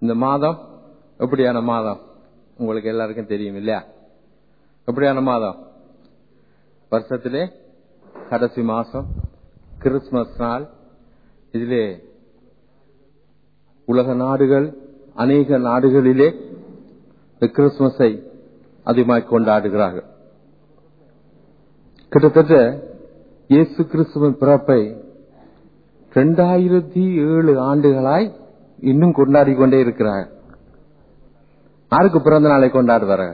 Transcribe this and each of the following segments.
இந்த மாதம் எப்படியான மாதம் உங்களுக்கு எல்லாருக்கும் தெரியும் இல்லையா எப்படியான மாதம் வருஷத்திலே கடைசி மாசம் கிறிஸ்துமஸ் நாள் இதிலே உலக நாடுகள் அநேக நாடுகளிலே இந்த கிறிஸ்துமஸை அதிகமாக கொண்டாடுகிறார்கள் கிட்டத்தட்ட இயேசு கிறிஸ்துவின் பிறப்பை இரண்டாயிரத்தி ஏழு ஆண்டுகளாய் இன்னும் கொண்டாடி கொண்டே இருக்கிறார் யாருக்கு பிறந்த நாளை கொண்டாடுவார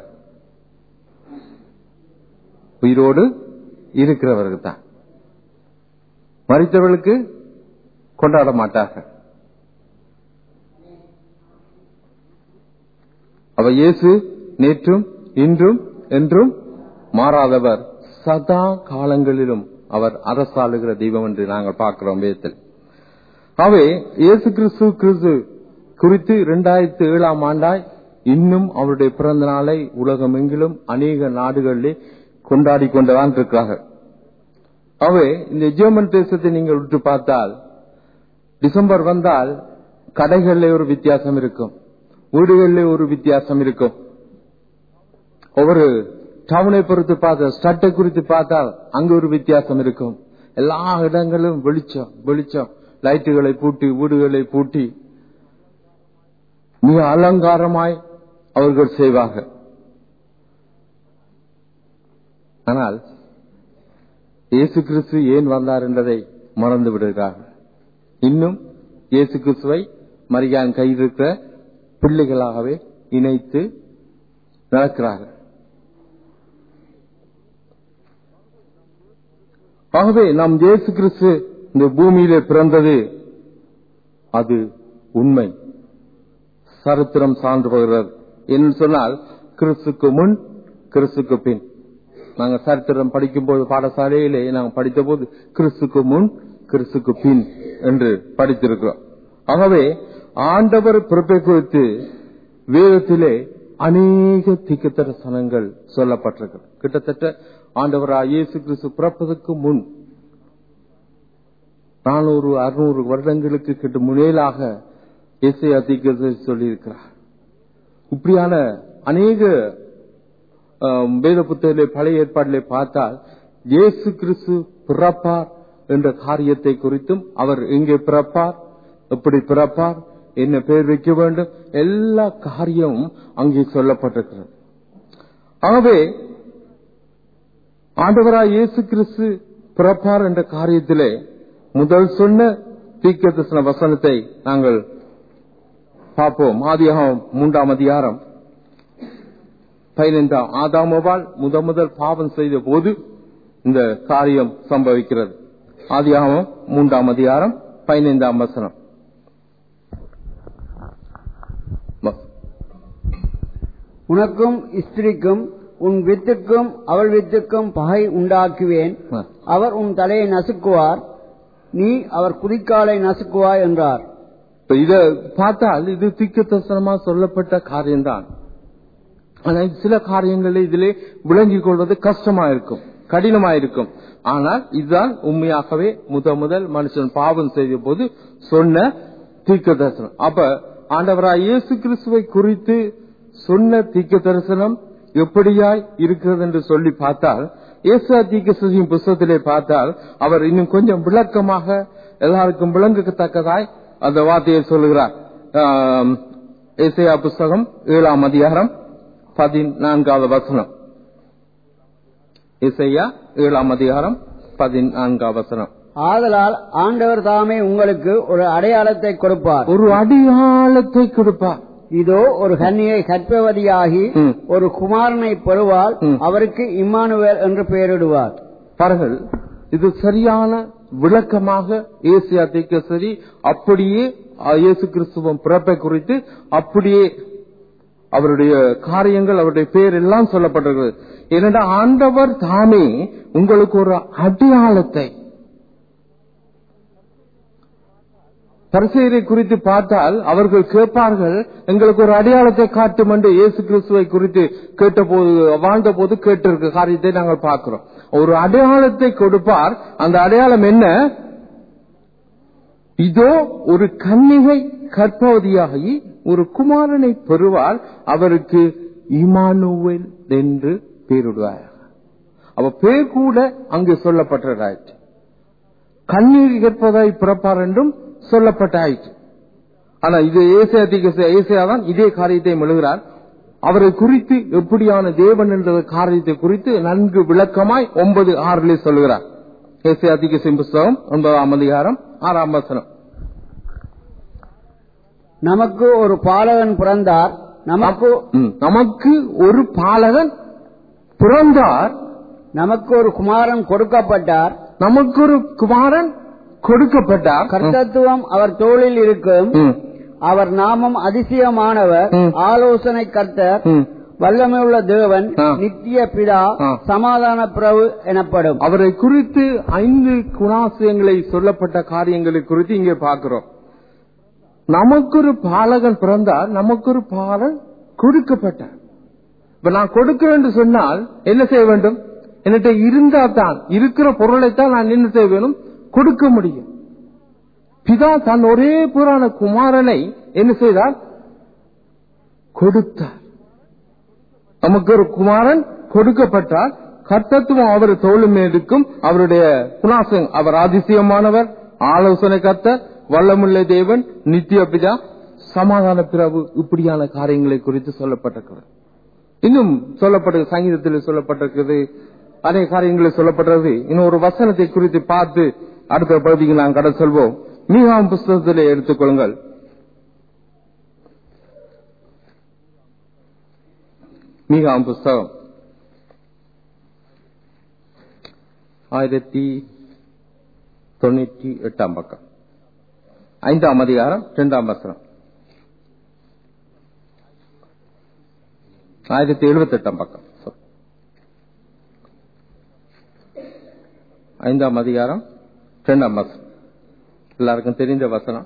உயிரோடு இருக்கிறவர்கள் தான் மறித்தவர்களுக்கு கொண்டாட மாட்டார்கள் அவ இயேசு நேற்றும் இன்றும் என்றும் மாறாதவர் சதா காலங்களிலும் அவர் அரசாளுகிற தெய்வம் என்று நாங்கள் பார்க்கிறோம் வேதத்தில் அவை இயேசு கிறிஸ்து கிறிஸ்து குறித்து இரண்டாயிரத்தி ஏழாம் ஆண்டாய் இன்னும் அவருடைய பிறந்த நாளை உலகமெங்கிலும் அநேக நாடுகளிலே கொண்டாடி கொண்டுதான் இருக்கிறார்கள் அவை இந்த ஜெர்மன் தேசத்தை நீங்கள் விட்டு பார்த்தால் டிசம்பர் வந்தால் கடைகளில் ஒரு வித்தியாசம் இருக்கும் வீடுகளில் ஒரு வித்தியாசம் இருக்கும் ஒவ்வொரு டவுனை பொறுத்து பார்த்த ஸ்டட்டை குறித்து பார்த்தால் அங்கு ஒரு வித்தியாசம் இருக்கும் எல்லா இடங்களும் வெளிச்சம் வெளிச்சம் லைட்டுகளை பூட்டி வீடுகளை பூட்டி மிக அலங்காரமாய் அவர்கள் செய்வார்கள் ஆனால் இயேசு கிறிஸ்து ஏன் வந்தார் என்பதை மறந்து விடுகிறார்கள் இன்னும் இயேசு கிறிஸ்துவை மரியான் கையில் இருக்கிற பிள்ளைகளாகவே இணைத்து நடக்கிறார்கள் ஆகவே நாம் இயேசு கிறிஸ்து இந்த பூமியிலே பிறந்தது அது உண்மை சரித்திரம் சான்று பகிறது என்று சொன்னால் கிறிஸ்துக்கு முன் கிறிஸ்துக்கு பின் நாங்க சரித்திரம் படிக்கும் போது பாடசாலையிலே நாங்கள் படித்த போது கிறிஸ்துக்கு முன் கிறிஸ்துக்கு பின் என்று படித்திருக்கிறோம் ஆகவே ஆண்டவர் பிறப்பை குறித்து வேதத்திலே அநேக திக்கு தரிசனங்கள் சொல்லப்பட்டிருக்கிறது கிட்டத்தட்ட ஆண்டவரா இயேசு கிறிஸ்து பிறப்பதற்கு முன் நானூறு அறுநூறு வருடங்களுக்கு கிட்ட முன்னேலாக இசை தீர்க்க சொல்லியிருக்கிறார் இப்படியான அநேக வேத புத்தகத்திலே பழைய ஏற்பாட்டிலே பார்த்தால் இயேசு கிறிஸ்து பிறப்பார் என்ற காரியத்தை குறித்தும் அவர் எங்கே பிறப்பார் எப்படி பிறப்பார் என்ன பெயர் வைக்க வேண்டும் எல்லா காரியமும் அங்கே சொல்லப்பட்டிருக்கிறது ஆகவே ஆண்டவராய் இயேசு கிறிஸ்து பிறப்பார் என்ற காரியத்திலே முதல் சொன்ன தீக்க தரிசன வசனத்தை நாங்கள் பார்ப்போம் ஆதியாகம் மூன்றாம் அதிகாரம் பதினைந்தாம் ஆதாமவால் முத முதல் பாவம் செய்த போது இந்த காரியம் சம்பவிக்கிறது ஆதியாகம் மூன்றாம் அதிகாரம் பதினைந்தாம் வசனம் உனக்கும் ஸ்திரிக்கும் உன் வித்துக்கும் அவள் வித்துக்கும் பகை உண்டாக்குவேன் அவர் உன் தலையை நசுக்குவார் நீ அவர் குதிக்காலை நசுக்குவாய் என்றார் இத பார்த்தால் இது திக்க தரிசனமா சொல்லப்பட்ட காரியம்தான் ஆனா சில காரியங்களில் இதிலே விளங்கிக் கொள்வது கஷ்டமா இருக்கும் கடினமா இருக்கும் ஆனால் இதுதான் உண்மையாகவே முத முதல் மனுஷன் பாவம் செய்த போது சொன்ன தீக்க தரிசனம் அப்ப ஆண்டவராய் இயேசு கிறிஸ்துவை குறித்து சொன்ன தீக்க தரிசனம் எப்படியாய் இருக்கிறது என்று சொல்லி பார்த்தால் இயேசு தீக்க புஸ்தகத்திலே பார்த்தால் அவர் இன்னும் கொஞ்சம் விளக்கமாக எல்லாருக்கும் விளங்கத்தக்கதாய் அந்த வார்த்தையை சொல்லுகிறார் ஏசையா புஸ்தகம் ஏழாம் அதிகாரம் பதினான்காவது வசனம் இசையா ஏழாம் அதிகாரம் பதினான்காவது வசனம் ஆதலால் ஆண்டவர் தாமே உங்களுக்கு ஒரு அடையாளத்தை கொடுப்பார் ஒரு அடையாளத்தை கொடுப்பார் இதோ ஒரு கன்னியை கற்பவதியாகி ம். ஒரு குமாரனை பெறுவாள் ம். அவருக்கு இம்மானுவேல் என்று பெயரிடுவார் பாருங்கள் இது சரியான விளக்கமாக ஏசியா சரி அப்படியே அஹ், இயேசு கிறிஸ்துவம் பிறப்பை குறித்து அப்படியே அவருடைய காரியங்கள் அவருடைய பேர் எல்லாம் சொல்லப்பட்டிருக்கிறது ஏனென்றால் ஆண்டவர் தாமே உங்களுக்கு ஒரு அடையாளத்தை பரிசெயரை குறித்து பார்த்தால் அவர்கள் கேட்பார்கள் எங்களுக்கு ஒரு அடையாளத்தை காட்டும் என்று இயேசு கிறிஸ்துவை குறித்து கேட்டபோது வாழ்ந்த போது கேட்டிருக்க காரியத்தை நாங்கள் பார்க்கிறோம் ஒரு அடையாளத்தை கொடுப்பார் அந்த அடையாளம் என்ன இதோ ஒரு கன்னிகை கற்பவதியாகி ஒரு குமாரனை பெறுவாள் அவருக்கு இமானுவேல் என்று பேரிடுவார் அவ பேர் கூட அங்கு சொல்லப்பட்டதாயிற்று கண்ணீர் கேட்பதாய் பிறப்பார் என்றும் சொல்லப்பட்டாயிற்று ஆனா இது ஏசியா ஏசியா தான் இதே காரியத்தை எழுகிறார் அவரை குறித்து எப்படியான தேவன் என்ற காரியத்தை குறித்து நன்கு விளக்கமாய் ஒன்பது ஆறிலே சொல்லுகிறார் ஏசியா திகசின் புஸ்தகம் ஒன்பதாம் அதிகாரம் ஆறாம் வசனம் நமக்கு ஒரு பாலகன் பிறந்தார் நமக்கு ம், நமக்கு ஒரு பாலகன் பிறந்தார் நமக்கு ஒரு குமாரன் கொடுக்கப்பட்டார் நமக்கு ஒரு குமாரன் கொடுக்கப்பட்டார் கர்த்தத்துவம் அவர் தோளில் இருக்கும் ம், அவர் நாமம் அதிசயமானவர் ம். ஆலோசனை கர்த்தர் ம். வல்லமையுள்ள தேவன் ஆ. நித்திய பிதா ஆ. சமாதான பிரபு எனப்படும் அவரை குறித்து ஐந்து குணாசியங்களை சொல்லப்பட்ட காரியங்களை குறித்து இங்கே பார்க்கிறோம் நமக்கு ஒரு பாலகன் பிறந்தார் நமக்கு ஒரு பாலன் கொடுக்கப்பட்டார் இப்ப நான் கொடுக்க என்று சொன்னால் என்ன செய்ய வேண்டும் என்கிட்ட இருந்தா தான் இருக்கிற பொருளைத்தான் நான் என்ன செய்ய வேணும் கொடுக்க முடியும் பிதா தன் ஒரே புராண குமாரனை என்ன செய்தார் கொடுத்தார் நமக்கு ஒரு குமாரன் கொடுக்கப்பட்டார் கர்த்தத்துவம் அவர் தோளும் இருக்கும் அவருடைய குணாசம் அவர் அதிசயமானவர் ஆலோசனை கத்த வல்லமுள்ள தேவன் நித்திய பிதா சமாதான பிறகு இப்படியான காரியங்களை குறித்து சொல்லப்பட்டிருக்கிறது இன்னும் சொல்லப்பட்ட சங்கீதத்தில் சொல்லப்பட்டிருக்கிறது அநேக காரியங்களில் சொல்லப்பட்டது இன்னும் ஒரு வசனத்தை குறித்து பார்த்து அடுத்த பகுதிக்கு நாம் கடந்து செல்வோம் மீகாம் புஸ்தகத்திலே எடுத்துக்கொள்ளுங்கள் மீகாம் புஸ்தகம் ஆயிரத்தி தொண்ணூற்றி எட்டாம் பக்கம் ஐந்தாம் அதிகாரம் இரண்டாம் வசனம் ஆயிரத்தி எழுபத்தி எட்டாம் பக்கம் sorry. ஐந்தாம் அதிகாரம் இரண்டாம் வசனம் எல்லாருக்கும் தெரிந்த வசனம்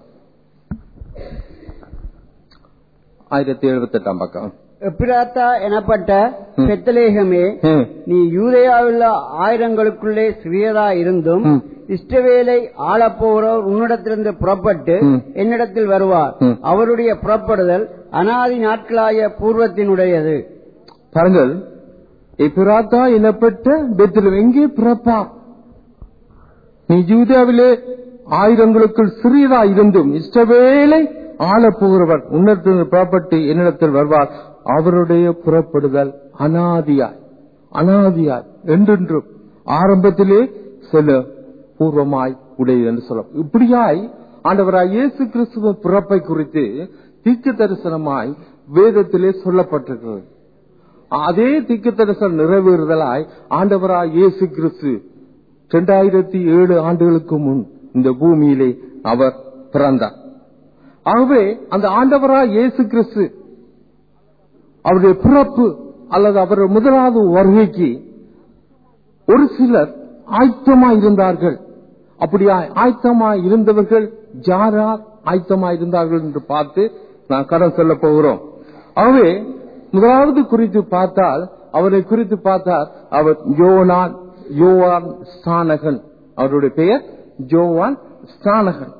ஆயிரத்தி எழுபத்தி எட்டாம் பக்கம் எப்பிராத்தா எனப்பட்ட ம். பெத்தலேகமே ம். நீ யூதேயாவுள்ள ஆயிரங்களுக்குள்ளே சிறியதா இருந்தும் ம். இஷ்டவேலை ஆளப்போகிறவர் உன்னிடத்திலிருந்து புறப்பட்டு ம். என்னிடத்தில் வருவார் ம். அவருடைய புறப்படுதல் அனாதி நாட்களாய பூர்வத்தினுடையது பாருங்கள் எப்பிராத்தா எனப்பட்ட பெத்திலும் எங்கே பிறப்பா நீ யூதாவிலே ஆயிரங்களுக்குள் சிறியதா இருந்தும் இஷ்டவேளை ஆளப் போகிறவர் உன்னத்திலிருந்து புறப்பட்டு என்னிடத்தில் வருவார் அவருடைய புறப்படுதல் அனாதியாய் அனாதியாய் என்றென்றும் ஆரம்பத்திலே சில பூர்வமாய் உடையது என்று சொல்ல இப்படியாய் ஆண்டவராய் இயேசு கிறிஸ்துவ பிறப்பை குறித்து தீர்க்க தரிசனமாய் வேதத்திலே சொல்லப்பட்டிருக்கிறது அதே திக்கு தரிசனம் நிறைவேறுதலாய் ஆண்டவராய் இயேசு கிறிஸ்து இரண்டாயிரத்தி ஏழு ஆண்டுகளுக்கு முன் இந்த பூமியிலே அவர் பிறந்தார் ஆகவே அந்த ஆண்டவராய் இயேசு கிறிஸ்து அவருடைய பிறப்பு அல்லது அவருடைய முதலாவது வருகைக்கு ஒரு சிலர் ஆயத்தமாய் இருந்தார்கள் அப்படியா ஆயத்தமாய் இருந்தவர்கள் யாரார் ஆயத்தமாய் இருந்தார்கள் என்று பார்த்து நான் கடன் சொல்ல போகிறோம் ஆகவே முதலாவது குறித்து பார்த்தால் அவரை குறித்து பார்த்தால் அவர் யோனான் யோவான் ஸ்தானகன் அவருடைய பெயர் ஜோவான் ஸ்தானகன்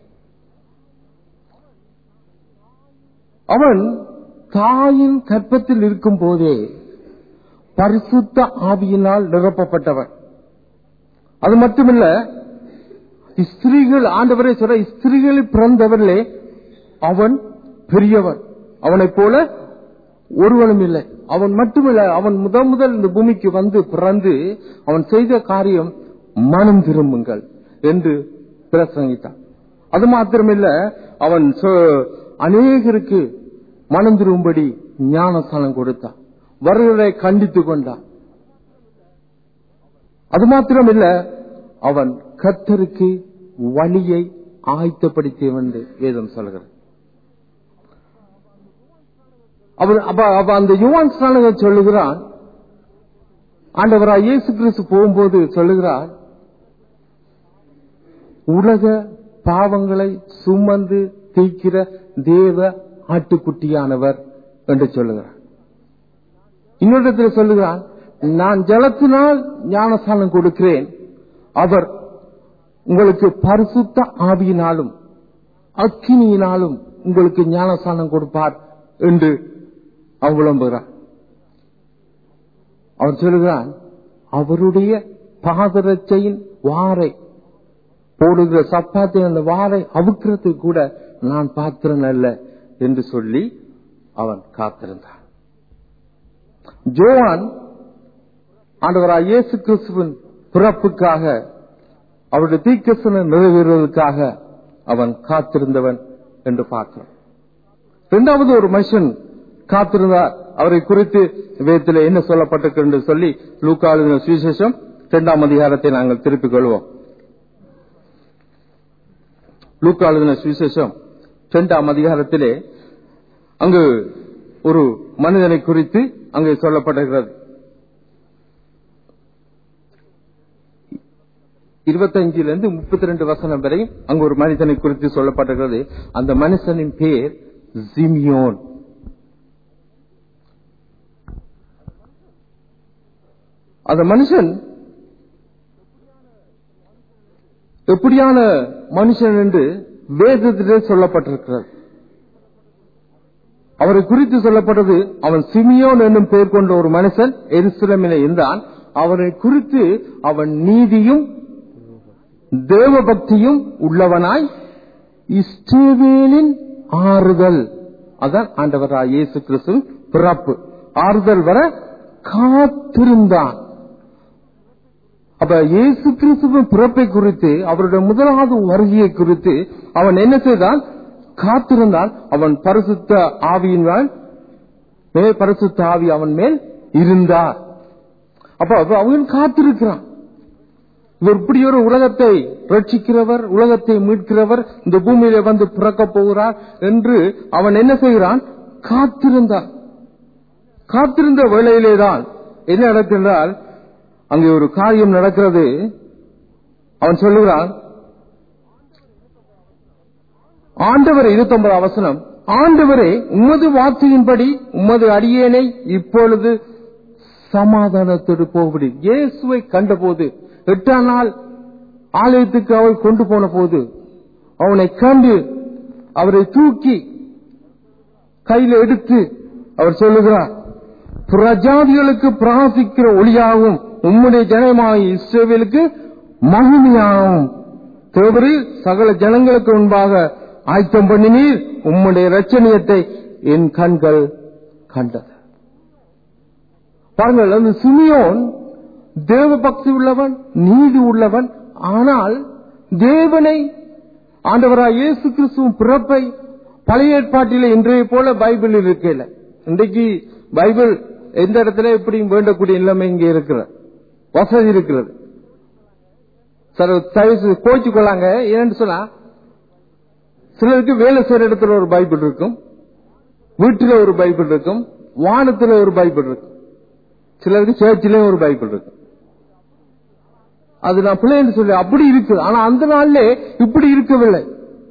அவன் தாயின் கற்பத்தில் இருக்கும் போதே பரிசுத்த ஆவியினால் நிரப்பப்பட்டவன் அது மட்டுமல்ல ஸ்திரீகள் ஆண்டவரை சொல்ற ஸ்திரீகளில் பிறந்தவர்களே அவன் பெரியவன் அவனைப் போல ஒருவனும் இல்லை அவன் மட்டுமல்ல அவன் முதல் முதல் இந்த பூமிக்கு வந்து பிறந்து அவன் செய்த காரியம் மனம் திரும்புங்கள் என்று பிரசங்கித்தான் அது மாத்திரமில்ல அவன் சொ- அநேகருக்கு மனம் திரும்பும்படி ஞானஸ்தானம் கொடுத்தான் வருவரை கண்டித்து கொண்டான் அது மாத்திரமில்ல அவன் கர்த்தருக்கு வழியை ஆயத்தப்படுத்தியவன் என்று வேதம் சொல்கிறது அவர் அப்ப அப்ப அந்த யுவான் ஸ்நானகன் சொல்லுகிறான் ஆண்டவராய் இயேசு கிறிஸ்து போகும்போது சொல்லுகிறார் உலக பாவங்களை சுமந்து தீக்கிற தேவ ஆட்டுக்குட்டியானவர் என்று சொல்லுகிறார் இன்னொரு சொல்லுகிறான் நான் ஜலத்தினால் ஞானஸ்தானம் கொடுக்கிறேன் அவர் உங்களுக்கு பரிசுத்த ஆவியினாலும் அக்கினியினாலும் உங்களுக்கு ஞானஸ்தானம் கொடுப்பார் என்று அவன் விளம்புகிறான் அவர் சொல்லுகிறான் அவருடைய பாதரட்சையின் வாரை போடுகிற சப்பாத்தி அந்த வாரை அவுக்கிறது கூட நான் பாத்திரன் அல்ல என்று சொல்லி அவன் காத்திருந்தான் ஜோவான் ஆண்டவராய் இயேசு கிறிஸ்துவின் பிறப்புக்காக அவருடைய தீக்கசன நிறைவேறுவதற்காக அவன் காத்திருந்தவன் என்று பார்க்கிறோம் இரண்டாவது ஒரு மனுஷன் காத்திருந்தார் அவரை குறித்து வேதத்தில் என்ன சொல்லப்பட்டிருக்கு என்று சொல்லி லூக்காளுதின சுவிசேஷம் இரண்டாம் அதிகாரத்தை நாங்கள் திருப்பிக் கொள்வோம் லூக்காளுதின சுவிசேஷம் இரண்டாம் அதிகாரத்திலே அங்கு ஒரு மனிதனை குறித்து அங்கே சொல்லப்படுகிறது இருபத்தஞ்சிலிருந்து முப்பத்தி ரெண்டு வசனம் வரை அங்கு ஒரு மனிதனை குறித்து சொல்லப்பட்டிருக்கிறது அந்த மனுஷனின் பேர் ஜிமியோன் அந்த மனுஷன் எப்படியான மனுஷன் என்று வேதத்திலே சொல்லப்பட்டிருக்கிறது அவரை குறித்து சொல்லப்பட்டது அவன் சிமியோன் என்னும் பெயர் கொண்ட ஒரு மனுஷன் எருசலமிலே இருந்தான் அவனை குறித்து அவன் நீதியும் தேவ பக்தியும் உள்ளவனாய் இஸ்ரவேலின் ஆறுதல் அதான் ஆண்டவராய் இயேசு கிறிஸ்துவின் பிறப்பு ஆறுதல் வர காத்திருந்தான் அப்ப இயேசு கிறிஸ்துவின் பிறப்பை குறித்து அவருடைய முதலாவது வருகையை குறித்து அவன் என்ன செய்தான் காத்திருந்தான் அவன் பரிசுத்த ஆவியின் மேல் மேல் பரிசுத்த ஆவி அவன் மேல் இருந்தார் அப்ப அவன் காத்திருக்கிறான் இவர் இப்படி ஒரு உலகத்தை ரட்சிக்கிறவர் உலகத்தை மீட்கிறவர் இந்த பூமியில வந்து பிறக்க போகிறார் என்று அவன் என்ன செய்கிறான் காத்திருந்தான் காத்திருந்த வேளையிலேதான் என்ன நடக்கின்றால் அங்கே ஒரு காரியம் நடக்கிறது அவன் சொல்லுகிறான் ஆண்டவர் இருபத்தி ஒன்பது அவசனம் ஆண்டவரே உமது வார்த்தையின்படி உமது அடியேனை இப்பொழுது சமாதானத்தோடு போகும்படி இயேசுவை கண்டபோது எட்டாம் நாள் ஆலயத்துக்கு அவள் கொண்டு போன போது அவனை கண்டு அவரை தூக்கி கையில் எடுத்து அவர் சொல்லுகிறார் பிரஜாதிகளுக்கு பிராசிக்கிற ஒளியாகவும் உம்முடைய ஜனமாக இஸ்ரேவேலுக்கு மகிமையாகவும் தேவரில் சகல ஜனங்களுக்கு முன்பாக ஆயத்தம் பண்ணினீர் உம்முடைய ரச்சனியத்தை என் கண்கள் கண்டது பாருங்கள் அந்த சிமியோன் தேவ பக்தி உள்ளவன் நீதி உள்ளவன் ஆனால் தேவனை ஆண்டவராய் இயேசு கிறிஸ்துவின் பிறப்பை பழைய ஏற்பாட்டில இன்றைய போல பைபிள் இருக்கல இன்றைக்கு பைபிள் எந்த இடத்துல எப்படியும் வேண்டக்கூடிய நிலைமை இங்கே இருக்கிற வசதி இருக்கிறது சார் கோச்சு கொள்ளாங்க ஏன்னு சொன்னா சிலருக்கு வேலை செய்யற இடத்துல ஒரு பைபிள் இருக்கும் வீட்டில ஒரு பைபிள் இருக்கும் வானத்துல ஒரு பைபிள் இருக்கும் சிலருக்கு சேர்ச்சிலே ஒரு பைபிள் இருக்கும் அது நான் பிள்ளைன்னு சொல்லி அப்படி இருக்கு ஆனா அந்த நாள்ல இப்படி இருக்கவில்லை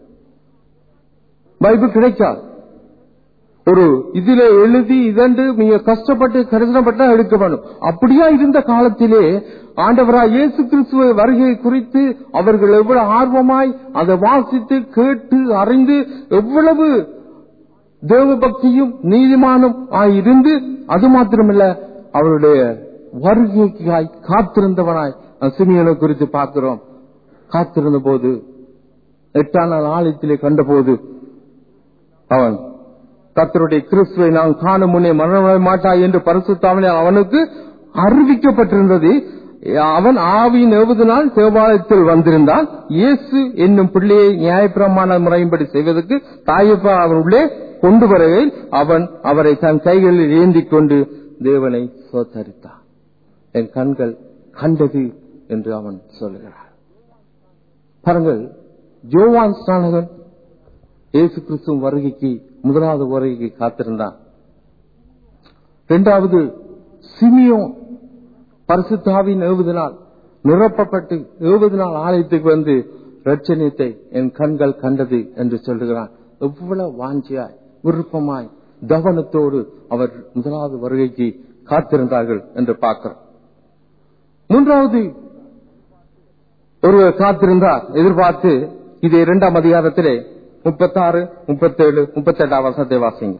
பைபிள் கிடைக்காது ஒரு இதுல எழுதி இதண்டு நீங்க கஷ்டப்பட்டு கரிசனப்பட்டா எடுக்க வேணும் அப்படியா இருந்த காலத்திலே ஆண்டவரா இயேசு கிறிஸ்துவ வருகை குறித்து அவர்கள் எவ்வளவு ஆர்வமாய் அதை வாசித்து கேட்டு அறிந்து எவ்வளவு தேவ பக்தியும் நீதிமானும் ஆயிருந்து அது மாத்திரமல்ல அவருடைய வருகைக்காய் காத்திருந்தவனாய் சிமியனை குறித்து பார்க்கிறோம் காத்திருந்த போது எட்டாம் நாள் ஆலயத்திலே கண்டபோது அவன் கத்தருடைய கிறிஸ்துவை நான் காணும் முன்னே மரணமடைய மாட்டாய் என்று பரிசுத்தாமலே அவனுக்கு அறிவிக்கப்பட்டிருந்தது அவன் ஆவியின் ஏவுதனால் தேவாலயத்தில் வந்திருந்தான் இயேசு என்னும் பிள்ளையை நியாயப்பிரமாண முறையின்படி செய்வதற்கு தாயப்பா அவன் உள்ளே கொண்டு வருகையில் அவன் அவரை தன் கைகளில் ஏந்திக் கொண்டு தேவனை சோத்தரித்தான் என் கண்கள் கண்டது என்று அவன் சொல்லுகிறார் பாருங்கள் ஜோவான் ஸ்நானகன் இயேசு கிறிஸ்துவ வருகைக்கு முதலாவது வருகைக்கு காத்திருந்தான் இரண்டாவது சிமியோ பரிசுத்தாவின் ஏவுதனால் நிரப்பப்பட்டு ஏவுதனால் ஆலயத்துக்கு வந்து ரட்சணியத்தை என் கண்கள் கண்டது என்று சொல்லுகிறான் எவ்வளவு வாஞ்சியாய் விருப்பமாய் கவனத்தோடு அவர் முதலாவது வருகைக்கு காத்திருந்தார்கள் என்று பார்க்கிறோம் மூன்றாவது ஒருவர் காத்திருந்தார் எதிர்பார்த்து இது இரண்டாம் அதிகாரத்திலே முப்பத்தாறு முப்பத்தேழு முப்பத்தெட்டாம் வசனத்தை வாசிங்க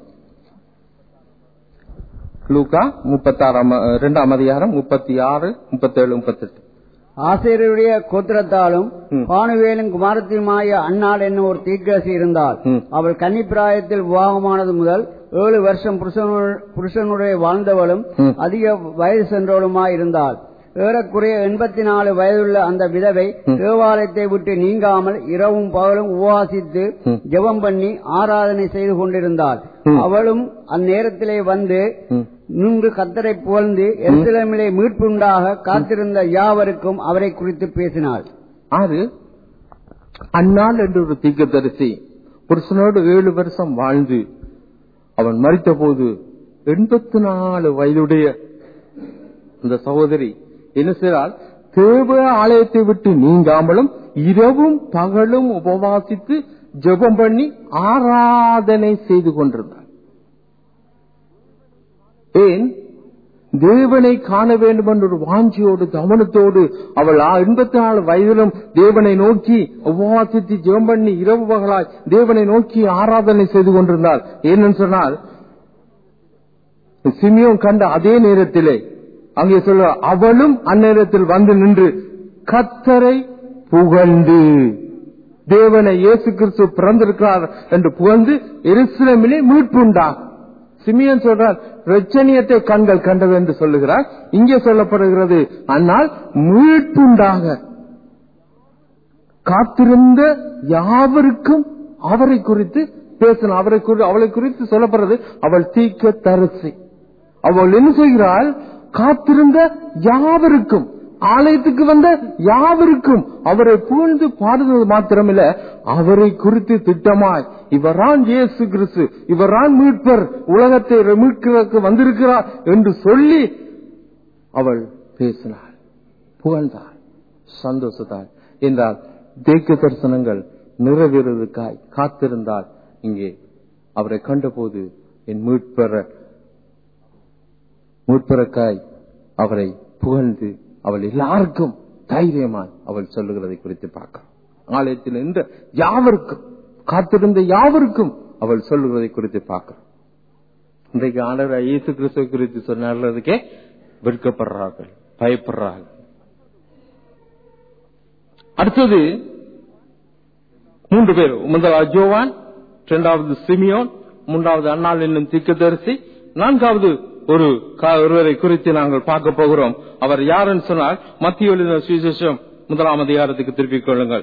லூகா முப்பத்தாறாம் இரண்டாம் அதிகாரம் முப்பத்தி ஆறு முப்பத்தேழு முப்பத்தெட்டு ஆசிரியருடைய கோத்திரத்தாலும் ம். பானுவேலும் குமாரத்தியுமாய அன்னாள் என்னும் ஒரு தீர்க்கரசி இருந்தாள் ம். அவள் கன்னிப்பிராயத்தில் விவாகமானது முதல் ஏழு வருஷம் புருஷனு- புருஷனுடைய வாழ்ந்தவளும் ம். அதிக வயது சென்றவளுமாய் இருந்தாள் ஏறக்குறைய எண்பத்தி நாலு வயதுள்ள அந்த விதவை தேவாலயத்தை விட்டு நீங்காமல் இரவும் பகலும் உபவாசித்து ம். ஜெபம் பண்ணி ஆராதனை செய்து கொண்டிருந்தாள் ம். அவளும் அந்நேரத்திலே வந்து ம். நின்று கத்தரை புகழ்ந்து எருசலேமிலே மீட்புண்டாக காத்திருந்த யாவருக்கும் அவரை குறித்து பேசினாள் ஆறு அந்நாள் என்று ஒரு தீர்க்கதரிசி புருஷனோடு ஏழு வருஷம் வாழ்ந்து அவன் மறித்த போது எண்பத்தி நாலு வயதுடைய இந்த சகோதரி என்ன செய்தால் தேவ ஆலயத்தை விட்டு நீங்காமலும் இரவும் பகலும் உபவாசித்து ஜெபம் பண்ணி ஆராதனை செய்து கொண்டிருந்தார் ஏன் தேவனை காண வேண்டும் என்ற ஒரு வாஞ்சியோடு கவனத்தோடு அவள் எண்பத்தி நாலு வயதிலும் தேவனை நோக்கி உபவாசித்து ஜெபம் பண்ணி இரவு பகலாய் தேவனை நோக்கி ஆராதனை செய்து கொண்டிருந்தாள் ஏன்னு சொன்னால் சிமியோன் கண்ட அதே நேரத்திலே அங்கே சொல்ல அவளும் அந்நேரத்தில் வந்து நின்று கத்தரை புகழ்ந்து தேவனை இயேசு கிறிஸ்து பிறந்திருக்கிறார் என்று புகழ்ந்து எருசலேமிலே மீட்புண்டாகும் சிமியன் சொல்றார் ரச்சனியத்தை கண்கள் கண்டது என்று சொல்லுகிறார் இங்கே சொல்லப்படுகிறது ஆனால் மீட்புண்டாக காத்திருந்த யாவருக்கும் அவரை குறித்து பேசணும் அவரை குறித்து அவளை குறித்து சொல்லப்படுறது அவள் தீக்க தரிசி அவள் என்ன செய்கிறாள் காத்திருந்த யாவருக்கும் ஆலயத்துக்கு வந்த யாவருக்கும் அவரை புகழ்ந்து பாடுவது மாத்திரமில்ல அவரை குறித்து திட்டமாய் இவரான் இயேசு கிறிஸ்து இவரான் மீட்பர் உலகத்தை மீட்கிறதுக்கு வந்திருக்கிறார் என்று சொல்லி அவள் பேசினாள் புகழ்ந்தாள் சந்தோஷத்தாள் என்றால் தேக்க தரிசனங்கள் நிறைவேறுவதற்காய் காத்திருந்தால் இங்கே அவரை கண்டபோது என் மீட்பெற மீட்பெறக்காய் அவரை புகழ்ந்து அவள் எல்லாருக்கும் தைரியமாய் அவள் சொல்லுகிறதை குறித்து பார்க்கிறோம் ஆலயத்தில் நின்ற யாவருக்கும் காத்திருந்த யாவருக்கும் அவள் சொல்லுகிறதை குறித்து பார்க்கிறோம் இன்றைக்கு ஆண்டவர் இயேசு கிறிஸ்துவ குறித்து சொன்னதுக்கே வெட்கப்படுறார்கள் பயப்படுறார்கள் அடுத்தது மூன்று பேர் முதலாவது ஜோவான் இரண்டாவது சிமியோன் மூன்றாவது அண்ணாள் என்னும் திக்கதரிசி நான்காவது ஒரு கா- ஒருவரை குறித்து நாங்கள் பார்க்க போகிறோம் அவர் யாருன்னு சொன்னால் மத்திய எழுதின சுவிசேஷம் முதலாம் அதிகாரத்துக்கு திருப்பிக் கொள்ளுங்கள்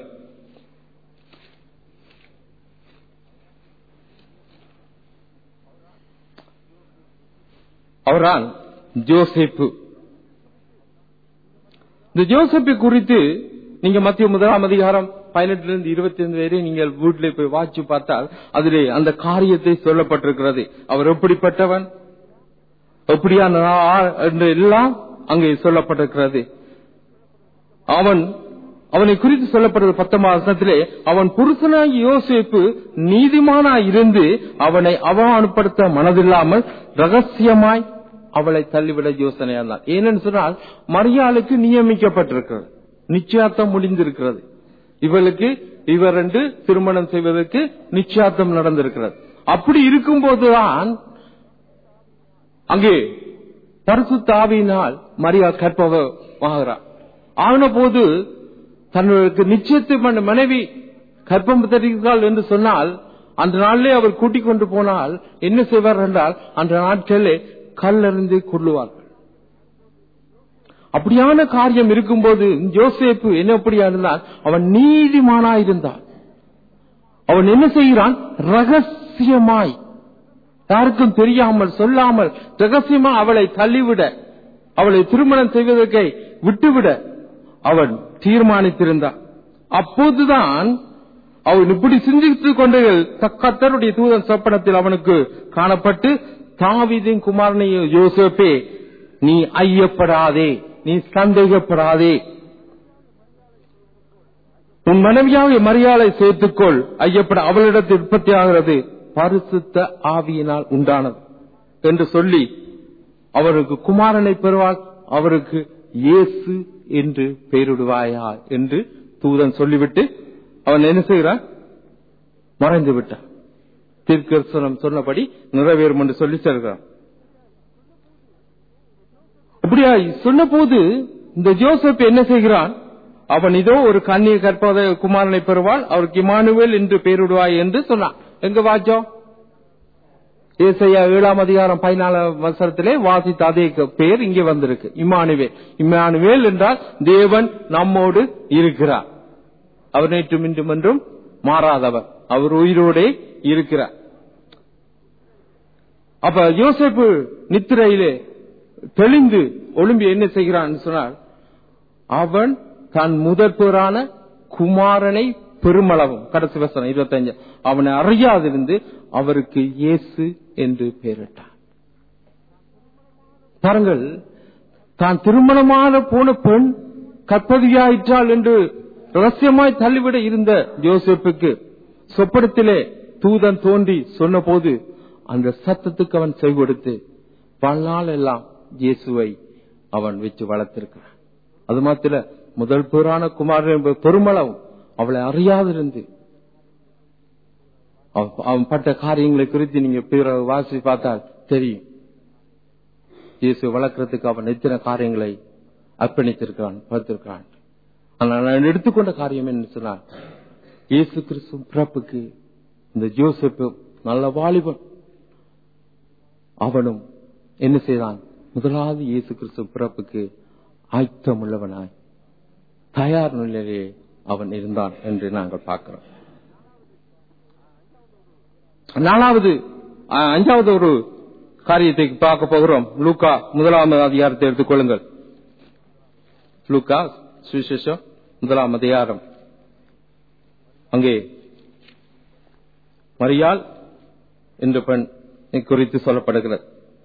அவரால் ஜோசேப்பு இந்த ஜோசப்பை குறித்து நீங்க மத்திய முதலாம் அதிகாரம் பதினெட்டுல இருந்து இருபத்தி ஐந்து வரை நீங்கள் வீட்டிலே போய் வாட்சி பார்த்தால் அதிலே அந்த காரியத்தை சொல்லப்பட்டிருக்கிறது அவர் எப்படிப்பட்டவன் எப்படியான ஆள் என்று எல்லாம் அங்கே சொல்லப்பட்டிருக்கிறது அவன் அவனை குறித்து சொல்லப்படுறது பத்தொன்பது வசனத்திலே அவன் புருஷனாகி யோசேப்பு நீதிமானாய் இருந்து அவனை அவமானப்படுத்த மனதில்லாமல் ரகசியமாய் அவளை தள்ளிவிட யோசனையா இருந்தான் ஏனென்று சொன்னால் மரியாளுக்கு நியமிக்கப்பட்டிருக்கிறது நிச்சயார்த்தம் முடிந்திருக்கிறது இவளுக்கு இவர் ரெண்டு திருமணம் செய்வதற்கு நிச்சயார்த்தம் நடந்திருக்கிறது அப்படி இருக்கும்போதுதான் அங்கே பரிசுத்த ஆவியினால் மரியா கற்பவ ஆகிறார் ஆன போது தன்னுக்கு நிச்சயத்தை பண்ண மனைவி கற்பம் தருகிறாள் என்று சொன்னால் அந்த நாளிலே அவர் கூட்டிக் கொண்டு போனால் என்ன செய்வார் என்றால் அந்த நாட்களிலே கல்லறிந்து கொள்ளுவார்கள் அப்படியான காரியம் இருக்கும்போது ஜோசேப்பு என்ன அப்படியா இருந்தால் அவன் நீதிமானா இருந்தான் அவன் என்ன செய்கிறான் ரகசியமாய் யாருக்கும் தெரியாமல் சொல்லாமல் ரகசியமா அவளை தள்ளிவிட அவளை திருமணம் செய்வதற்கு விட்டுவிட அவன் தீர்மானித்திருந்தான் அப்போதுதான் அவன் இப்படி சிந்தித்துக் கொண்டு கத்தருடைய தூதன் சொப்பனத்தில் அவனுக்கு காணப்பட்டு தாவீதின் குமாரனையும் யோசேப்பே நீ ஐயப்படாதே நீ சந்தேகப்படாதே உன் மனைவியாக மரியாதை சேர்த்துக்கொள் ஐயப்பட அவளிடத்தில் உற்பத்தி ஆகிறது பரிசுத்த ஆவியினால் உண்டானது என்று சொல்லி அவருக்கு குமாரனை பெறுவாள் அவருக்கு இயேசு என்று பெயரிடுவாயா என்று தூதன் சொல்லிவிட்டு அவன் என்ன செய்கிறான் மறைந்து விட்டார் தீர்க்கதரிசனம் சொன்னபடி நிறைவேறும் என்று சொல்லி செல்கிறார் அப்படியா சொன்ன போது இந்த ஜோசப் என்ன செய்கிறான் அவன் இதோ ஒரு கண்ணிய கற்பத குமாரனை பெறுவாள் அவருக்கு இமானுவேல் என்று பெயரிடுவாய் என்று சொன்னான் எங்க வாச்சோம் ஏசையா ஏழாம் அதிகாரம் பதினாலாம் வருஷத்திலே வாசித்த அதே க- பெயர் இங்கே வந்திருக்கு இமானுவேல் இமானுவேல் என்றால் தேவன் நம்மோடு இருக்கிறார் அவர் நேற்றும் இன்றும் என்றும் மாறாதவர் அவர் உயிரோடே இருக்கிறார் அப்ப யோசேப்பு நித்திரையிலே தெளிந்து ஒளிம்பி என்ன செய்கிறான் சொன்னால் அவன் தன் முதற்பேரான குமாரனை பெருமளவும் கடைசி வசனம் இருபத்தஞ்சு அவனை அறியாதிருந்து அவருக்கு இயேசு என்று பெயரிட்டான் பாருங்கள் தான் திருமணமான போன பெண் கற்பதியாயிற்றாள் என்று ரகசியமாய் தள்ளிவிட இருந்த யோசேப்புக்கு சொப்படத்திலே தூதன் தோன்றி சொன்னபோது அந்த சத்தத்துக்கு அவன் செவி கொடுத்து வாழ்நாள் எல்லாம் இயேசுவை அவன் வச்சு வளர்த்திருக்கிறான் அது மாத்திர முதல் பேரான குமாரன் என்பது பெருமளவும் அவளை அறியாதிருந்து அவ- அவன் பட்ட காரியங்களை குறித்து நீங்க பிற வாசி பார்த்தால் தெரியும் இயேசு வளர்க்கறதுக்கு அவன் எத்தனை காரியங்களை அர்ப்பணித்திருக்கிறான் பார்த்திருக்கிறான் ஆனால் நான் எடுத்துக்கொண்ட காரியம் என்ன சொன்னால் இயேசு கிறிஸ்து பிறப்புக்கு இந்த ஜோசப்பு நல்ல வாலிபன் அவனும் என்ன செய்தான் முதலாவது இயேசு கிறிஸ்து பிறப்புக்கு ஆயத்தம் உள்ளவனாய் தயார் நிலையிலே அவன் இருந்தான் என்று நாங்கள் பார்க்கிறோம் நாலாவது அஹ், அஞ்சாவது ஒரு காரியத்தை பார்க்க போகிறோம் லூக்கா முதலாவது அதிகாரத்தை எடுத்துக்கொள்ளுங்கள் லூக்கா சுவிசேஷம் முதலாம் அதிகாரம் அங்கே மரியாள் என்ற பெண் குறித்து சொல்லப்படுகிறது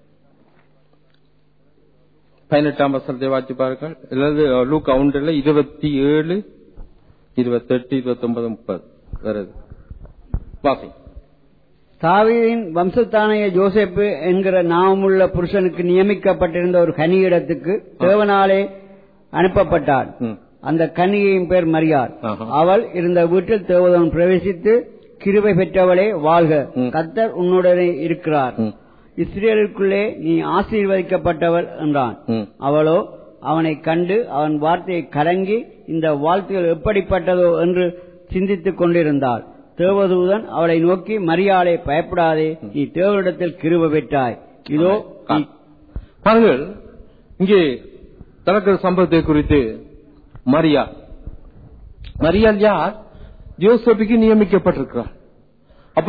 பதினெட்டாம் வசனத்தை வாசி பாருங்கள் அல்லது லூக்கா ஒன்றில் இருபத்தி ஏழு இருபத்தெட்டு இருபத்தி ஒன்பது முப்பது வருது வாசி தாவீதின் வம்சத்தானைய ஜோசேப்பு என்கிற நாமமுள்ள புருஷனுக்கு நியமிக்கப்பட்டிருந்த ஒரு கனியிடத்துக்கு தேவனாலே அனுப்பப்பட்டாள் ம். அந்த கன்னிகையின் பேர் மரியாள் ஆஹா. அவள் இருந்த வீட்டில் தேவதன் பிரவேசித்து கிருபை பெற்றவளே வாழ்க ம். கத்தர் உன்னுடனே இருக்கிறார் ம். இஸ்ரேலுக்குள்ளே நீ ஆசீர்வதிக்கப்பட்டவள் என்றான் ம். அவளோ அவனை கண்டு அவன் வார்த்தையை கலங்கி இந்த வாழ்த்துகள் எப்படிப்பட்டதோ என்று சிந்தித்துக் கொண்டிருந்தாள் தேவதூதன் அவளை நோக்கி மரியாளை பயப்படாதே நீ தேவனிடத்தில் கிருப பெற்றாய் இதோ நீ பாருங்கள் இங்கே நடக்கிற சம்பவத்தை குறித்து மரியா மரியாள் யார் ஜோசப்புக்கு நியமிக்கப்பட்டிருக்கிறார் அப்ப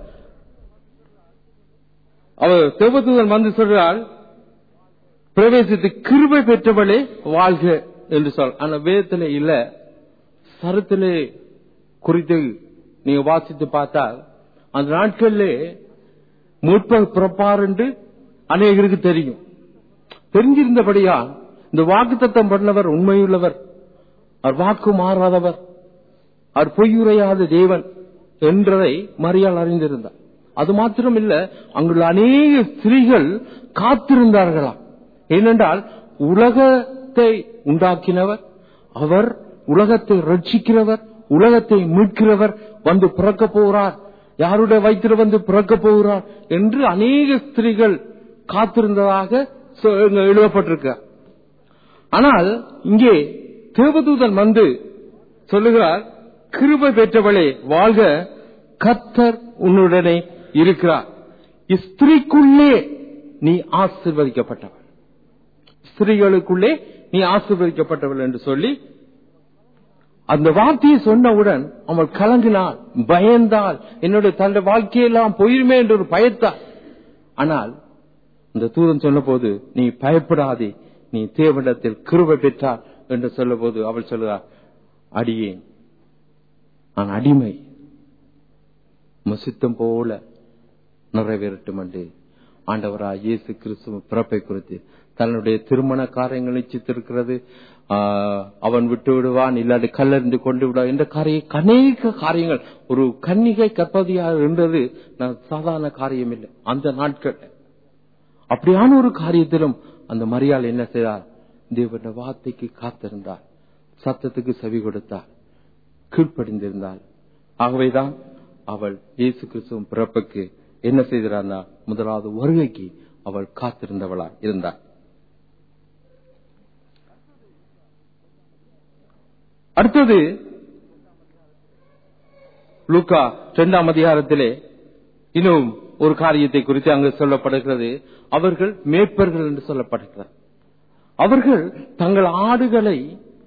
அவ தேவதூதன் வந்து சொல்றாள் பிரவேசித்து கிருபை பெற்றவளே வாழ்க என்று சொல் ஆனா வேதத்திலே இல்ல சரத்திலே குறித்து நீங்க வாசித்து பார்த்தால் அந்த நாட்களிலே முற்ப பிறப்பார் என்று அநேகருக்கு தெரியும் தெரிஞ்சிருந்தபடியா இந்த வாக்குத்தத்தம் பண்ணவர் உண்மையுள்ளவர் அவர் வாக்கு மாறாதவர் அவர் பொய்யுரையாத தேவன் என்றதை மரியாள் அறிந்திருந்தார் அது மாத்திரம் இல்ல அங்குள்ள அநேக ஸ்திரீகள் காத்திருந்தார்களாம் ஏனென்றால் உலகத்தை உண்டாக்கினவர் அவர் உலகத்தை ரட்சிக்கிறவர் உலகத்தை மீட்கிறவர் வந்து பிறக்க போகிறார் யாருடைய வயிற்றில் வந்து பிறக்க போகிறார் என்று அநேக ஸ்திரீகள் காத்திருந்ததாக சொ- இங்க எழுதப்பட்டிருக்க ஆனால் இங்கே தேவதூதன் வந்து சொல்லுகிறார் கிருபை பெற்றவளே வாழ்க கத்தர் உன்னுடனே இருக்கிறார் ஸ்திரீக்குள்ளே நீ ஆசிர்வதிக்கப்பட்டவள் ஸ்திரீகளுக்குள்ளே நீ ஆசிர்வதிக்கப்பட்டவள் என்று சொல்லி அந்த வார்த்தையை சொன்னவுடன் அவள் கலங்கினாள் பயந்தாள் என்னுடைய தன்னுடைய வாழ்க்கையெல்லாம் போயிருமே என்று ஒரு பயத்தாள் ஆனால் இந்த தூதன் சொன்னபோது நீ பயப்படாதே நீ தேவனிடத்தில் கிருபை பெற்றார் என்று சொல்லபோது அவள் சொல்லுகிறார் அடியேன் நான் அடிமை முசித்தம் போல நிறைவேறட்டும் என்று ஆண்டவராய் இயேசு கிறிஸ்துவ பிறப்பை குறித்து தன்னுடைய திருமண காரியங்கள் நிச்சயித்திருக்கிறது ஆஹ், அவன் விட்டு விடுவான் இல்லாட்டி கல்லறிந்து கொண்டு விடுவான் என்ற காரிய அநேக காரியங்கள் ஒரு கன்னிகை கற்பதியாக இருந்தது நான் சாதாரண காரியம் இல்லை அந்த நாட்கள் அப்படியான ஒரு காரியத்திலும் அந்த மரியாள் என்ன செய்தார் தேவன வார்த்தைக்கு காத்திருந்தார் சத்தத்துக்கு செவி கொடுத்தார் கீழ்ப்படிந்திருந்தார் ஆகவேதான் அவள் இயேசு கிறிஸ்துவின் பிறப்புக்கு என்ன செய்திருந்தா முதலாவது வருகைக்கு அவள் காத்திருந்தவளா இருந்தாள் அடுத்தது லூக்கா இரண்டாம் அதிகாரத்திலே இன்னும் ஒரு காரியத்தை குறித்து அங்கு சொல்லப்படுகிறது அவர்கள் மேய்ப்பர்கள் என்று சொல்லப்படுகிறார் அவர்கள் தங்கள் ஆடுகளை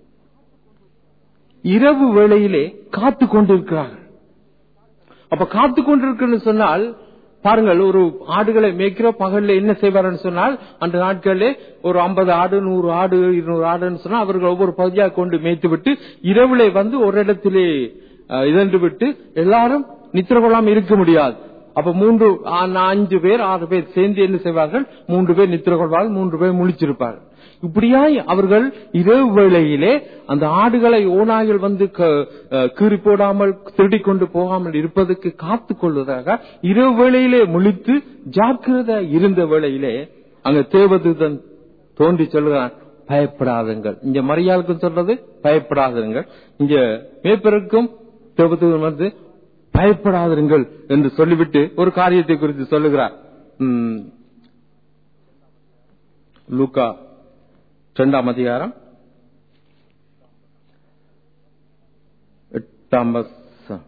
இரவு வேளையிலே காத்து கொண்டிருக்கிறார்கள் அப்ப காத்து கொண்டிருக்கிறது சொன்னால் பாருங்கள் ஒரு ஆடுகளை மேய்க்கிற பகல்ல என்ன செய்வார்னு சொன்னால் அந்த நாட்களிலே ஒரு ஐம்பது ஆடு நூறு ஆடு இருநூறு ஆடுன்னு சொன்னா அவர்கள் ஒவ்வொரு பகுதியாக கொண்டு மேய்த்து விட்டு இரவிலே வந்து ஒரு இடத்திலே அஹ், இதன்று விட்டு எல்லாரும் நித்திர கொள்ளாம இருக்க முடியாது அப்ப மூன்று ஆ, அஞ்சு பேர் ஆறு பேர் சேர்ந்து என்ன செய்வார்கள் மூன்று பேர் நித்திர கொள்வார்கள் மூன்று பேர் முழிச்சிருப்பார்கள் இப்படியாய் அவர்கள் இரவு வேளையிலே அந்த ஆடுகளை ஓநாய்கள் வந்து க- அஹ், கீறி போடாமல் திருடி கொண்டு போகாமல் இருப்பதற்கு காத்து கொள்வதாக இரவு வேளையிலே முழித்து ஜாக்கிரதை இருந்த வேளையிலே அங்க தேவதூதன் தோன்றி சொல்லுகிறான் பயப்படாதுங்கள் இங்க மரியாளுக்கும் சொல்றது பயப்படாதுங்கள் இங்க மேய்ப்பருக்கும் தேவதூதன் வந்து பயப்படாதிருங்கள் என்று சொல்லிவிட்டு ஒரு காரியத்தை குறித்து சொல்லுகிறார் ம், லூக்கா இரண்டாம் அதிகாரம் எட்டாம் வசனம்.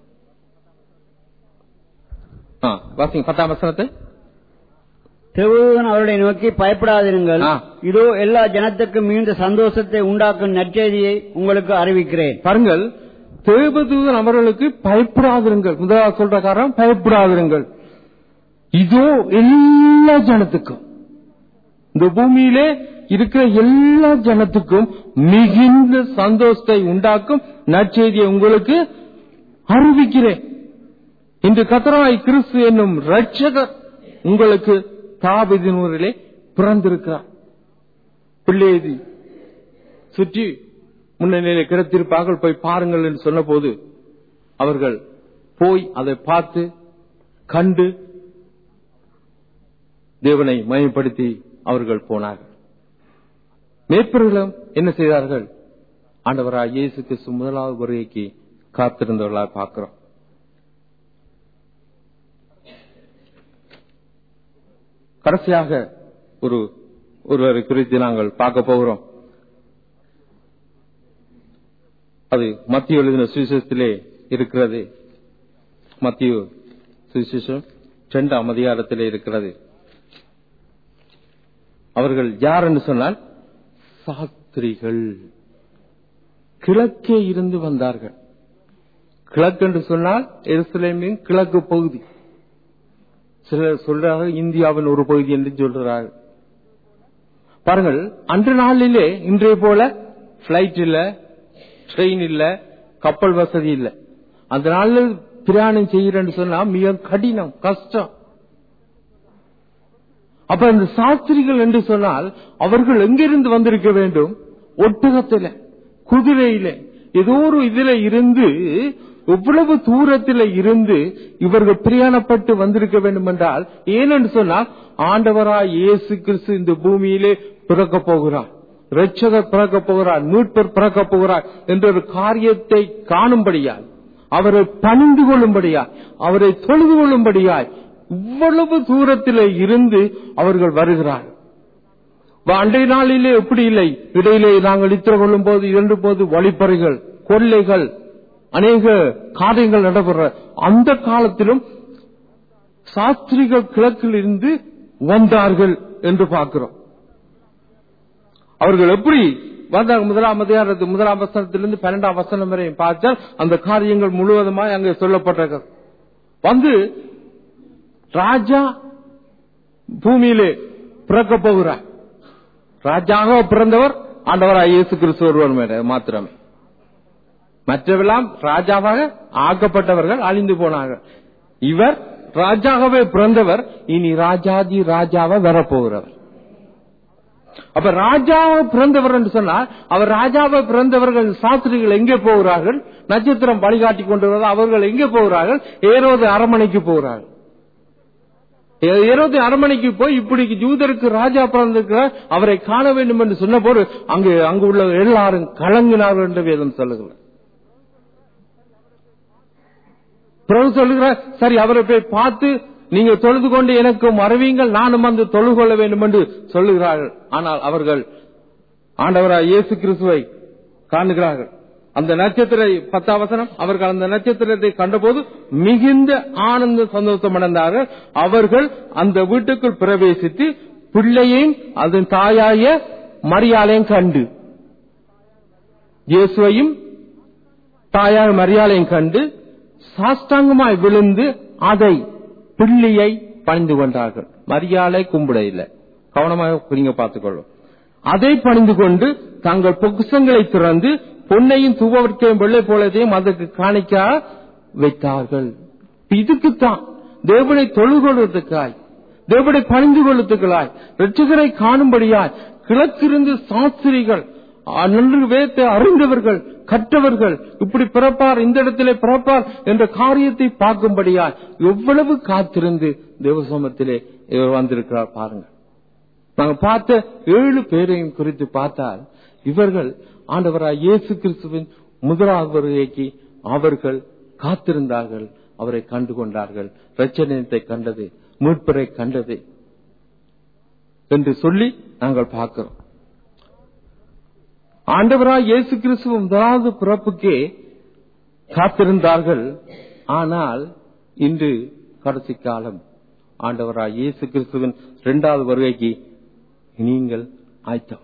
ஆ, வாசிங்க பத்தாம் வசனத்தை தேவதூதன் அவர்களை நோக்கி பயப்படாதிருங்கள் ஆ. இதோ எல்லா ஜனத்துக்கும் மிகுந்த சந்தோஷத்தை உண்டாக்கும் நற்செய்தியை உங்களுக்கு அறிவிக்கிறேன் பாருங்கள் தேவதூதன் அவர்களுக்கு பயப்படாதிருங்கள் முதலாவது சொல்ற காரணம் பயப்படாதிருங்கள் இதோ எல்லா ஜனத்துக்கும் இந்த பூமியிலே இருக்கிற எல்லா ஜனத்துக்கும் மிகுந்த சந்தோஷத்தை உண்டாக்கும் நற்செய்தியை உங்களுக்கு அறிவிக்கிறேன் இன்று கத்தராய் கிறிஸ்து என்னும் ரட்சகர் உங்களுக்கு தாபிதினூரிலே பிறந்திருக்கிறார் பிள்ளையதி சுற்றி முன்னணியிலே கிடத்திருப்பார்கள் போய் பாருங்கள் என்று சொன்னபோது அவர்கள் போய் அதை பார்த்து கண்டு தேவனை மயப்படுத்தி அவர்கள் போனார்கள் மேற்பர்களும் என்ன செய்தார்கள் ஆண்டவராய் இயேசு கிறிஸ்து முதலாவது வருகைக்கு காத்திருந்தவர்களாக பார்க்கிறோம் கடைசியாக ஒரு ஒருவரை குறித்து நாங்கள் பார்க்க போகிறோம் அது மத்திய எழுதின சுவிசேஷத்திலே இருக்கிறது மத்திய சுவிசேஷம் இரண்டாம் அதிகாரத்திலே இருக்கிறது அவர்கள் யார் என்று சொன்னால் சாஸ்திரிகள் கிழக்கே இருந்து வந்தார்கள் கிழக்கு என்று சொன்னால் எருசலேமின் கிழக்கு பகுதி சிலர் சொல்றார்கள் இந்தியாவின் ஒரு பகுதி என்று சொல்றார்கள் பாருங்கள் அன்று நாளிலே இன்றைய போல பிளைட் இல்ல ட்ரெயின் இல்ல கப்பல் வசதி இல்ல அந்த நாளில் பிரயாணம் செய்கிறேன்னு சொன்னா மிக கடினம் கஷ்டம் அப்ப அந்த சாஸ்திரிகள் என்று சொன்னால் அவர்கள் எங்கிருந்து வந்திருக்க வேண்டும் ஒட்டகத்தில குதிரையில ஏதோ ஒரு இதுல இருந்து எவ்வளவு தூரத்தில் இருந்து இவர்கள் பிரயாணப்பட்டு வந்திருக்க வேண்டும் என்றால் ஏனென்று சொன்னால் ஆண்டவராய் இயேசு கிறிஸ்து இந்த பூமியிலே பிறக்க போகிறார் ரட்சகர் பிறக்க போகிறார் மீட்பர் பிறக்க போகிறார் என்ற ஒரு காரியத்தை காணும்படியாய் அவரை பணிந்து கொள்ளும்படியாய் அவரை தொழுது கொள்ளும்படியாய் இவ்வளவு தூரத்தில் இருந்து அவர்கள் வருகிறார்கள் அன்றைய நாளிலே எப்படி இல்லை இடையிலே நாங்கள் இத்திர கொள்ளும் போது இரண்டு போது வழிப்பறைகள் கொள்ளைகள் அநேக காரியங்கள் நடைபெற அந்த காலத்திலும் சாஸ்திரிகள் கிழக்கில் இருந்து வந்தார்கள் என்று பார்க்கிறோம் அவர்கள் எப்படி வந்தாங்க முதலாம் அதிகாரத்து முதலாம் வசனத்திலிருந்து பன்னெண்டாம் வசனம் வரை பார்த்தால் அந்த காரியங்கள் முழுவதுமாய் அங்கே சொல்லப்பட்டிருக்கிறது வந்து ராஜா பூமியிலே பிறக்க போகிறார் ராஜாக பிறந்தவர் ஆண்டவராய் இயேசு கிறிஸ்து ஒருவர் மேல- மாத்திரமே மற்றவெல்லாம் ராஜாவாக ஆக்கப்பட்டவர்கள் அழிந்து போனார்கள் இவர் ராஜாகவே பிறந்தவர் இனி ராஜாதி ராஜாவா வரப்போகிறவர் அப்ப ராஜாவை பிறந்தவர் என்று சொன்னால் அவர் ராஜாவை பிறந்தவர்கள் சாஸ்திரிகள் எங்கே போகிறார்கள் நட்சத்திரம் வழிகாட்டி கொண்டு வருவது அவர்கள் எங்கே போகிறார்கள் ஏரோது அரமனைக்கு போகிறார்கள் ஏ- ஏரோது அரமனைக்கு போய் இப்படி ஜூதருக்கு ராஜா பிறந்திருக்கிறார் அவரை காண வேண்டும் என்று சொன்ன போது அங்கு அங்கு உள்ள எல்லாரும் கலங்கினார்கள் என்று வேதம் சொல்லுகிறார் பிறகு சொல்லுகிறார் சரி அவரை போய் பார்த்து நீங்க தொழுது கொண்டு எனக்கு மறவீங்கள் நானும் வந்து தொழுது கொள்ள வேண்டும் என்று சொல்லுகிறார்கள் ஆனால் அவர்கள் ஆண்டவராய் இயேசு கிறிஸ்துவை காணுகிறார்கள் அந்த நட்சத்திர பத்தாம் வசனம் அவர்கள் அந்த நட்சத்திரத்தை கண்டபோது மிகுந்த ஆனந்த சந்தோஷம் அடைந்தார்கள் அவர்கள் அந்த வீட்டுக்குள் பிரவேசித்து பிள்ளையையும் அதன் தாயாய மரியாதையும் கண்டு இயேசுவையும் தாயார் மரியாதையும் கண்டு சாஷ்டாங்கமாய் விழுந்து அதை பிள்ளையை பணிந்து கொண்டார்கள் மரியாதை கும்பிட இல்லை கவனமாக நீங்க பார்த்துக்கொள்ளும் அதை பணிந்து கொண்டு தங்கள் பொக்குசங்களை திறந்து பொன்னையும் தூவவர்க்கையும் வெள்ளை போலதையும் அதற்கு காணிக்க வைத்தார்கள் இதுக்குத்தான் தேவனை தொழுகொள்வதற்காய் தேவனை பணிந்து கொள்வதற்காய் ரட்சகரை காணும்படியாய் கிழக்கிருந்து சாஸ்திரிகள் நன்று வேத்தை அறிந்தவர்கள் கற்றவர்கள் இப்படி பிறப்பார் இந்த இடத்திலே பிறப்பார் என்ற காரியத்தை பார்க்கும்படியாய் எவ்வளவு காத்திருந்து தேவசோமத்திலே இவர் வந்திருக்கிறார் பாருங்க நாங்க பார்த்த ஏழு பேரையும் குறித்து பார்த்தால் இவர்கள் ஆண்டவராய் இயேசு கிறிஸ்துவின் முதலாவது வருகைக்கு அவர்கள் காத்திருந்தார்கள் அவரை கண்டு கொண்டார்கள் ரச்சனத்தை கண்டது மீட்பரை கண்டது என்று சொல்லி நாங்கள் பார்க்கிறோம் ஆண்டவராய் இயேசு கிறிஸ்துவ முதலாவது பிறப்புக்கே காத்திருந்தார்கள் ஆனால் இன்று கடைசி காலம் ஆண்டவராய் இயேசு கிறிஸ்துவின் இரண்டாவது வருகைக்கு நீங்கள் ஆயத்தமா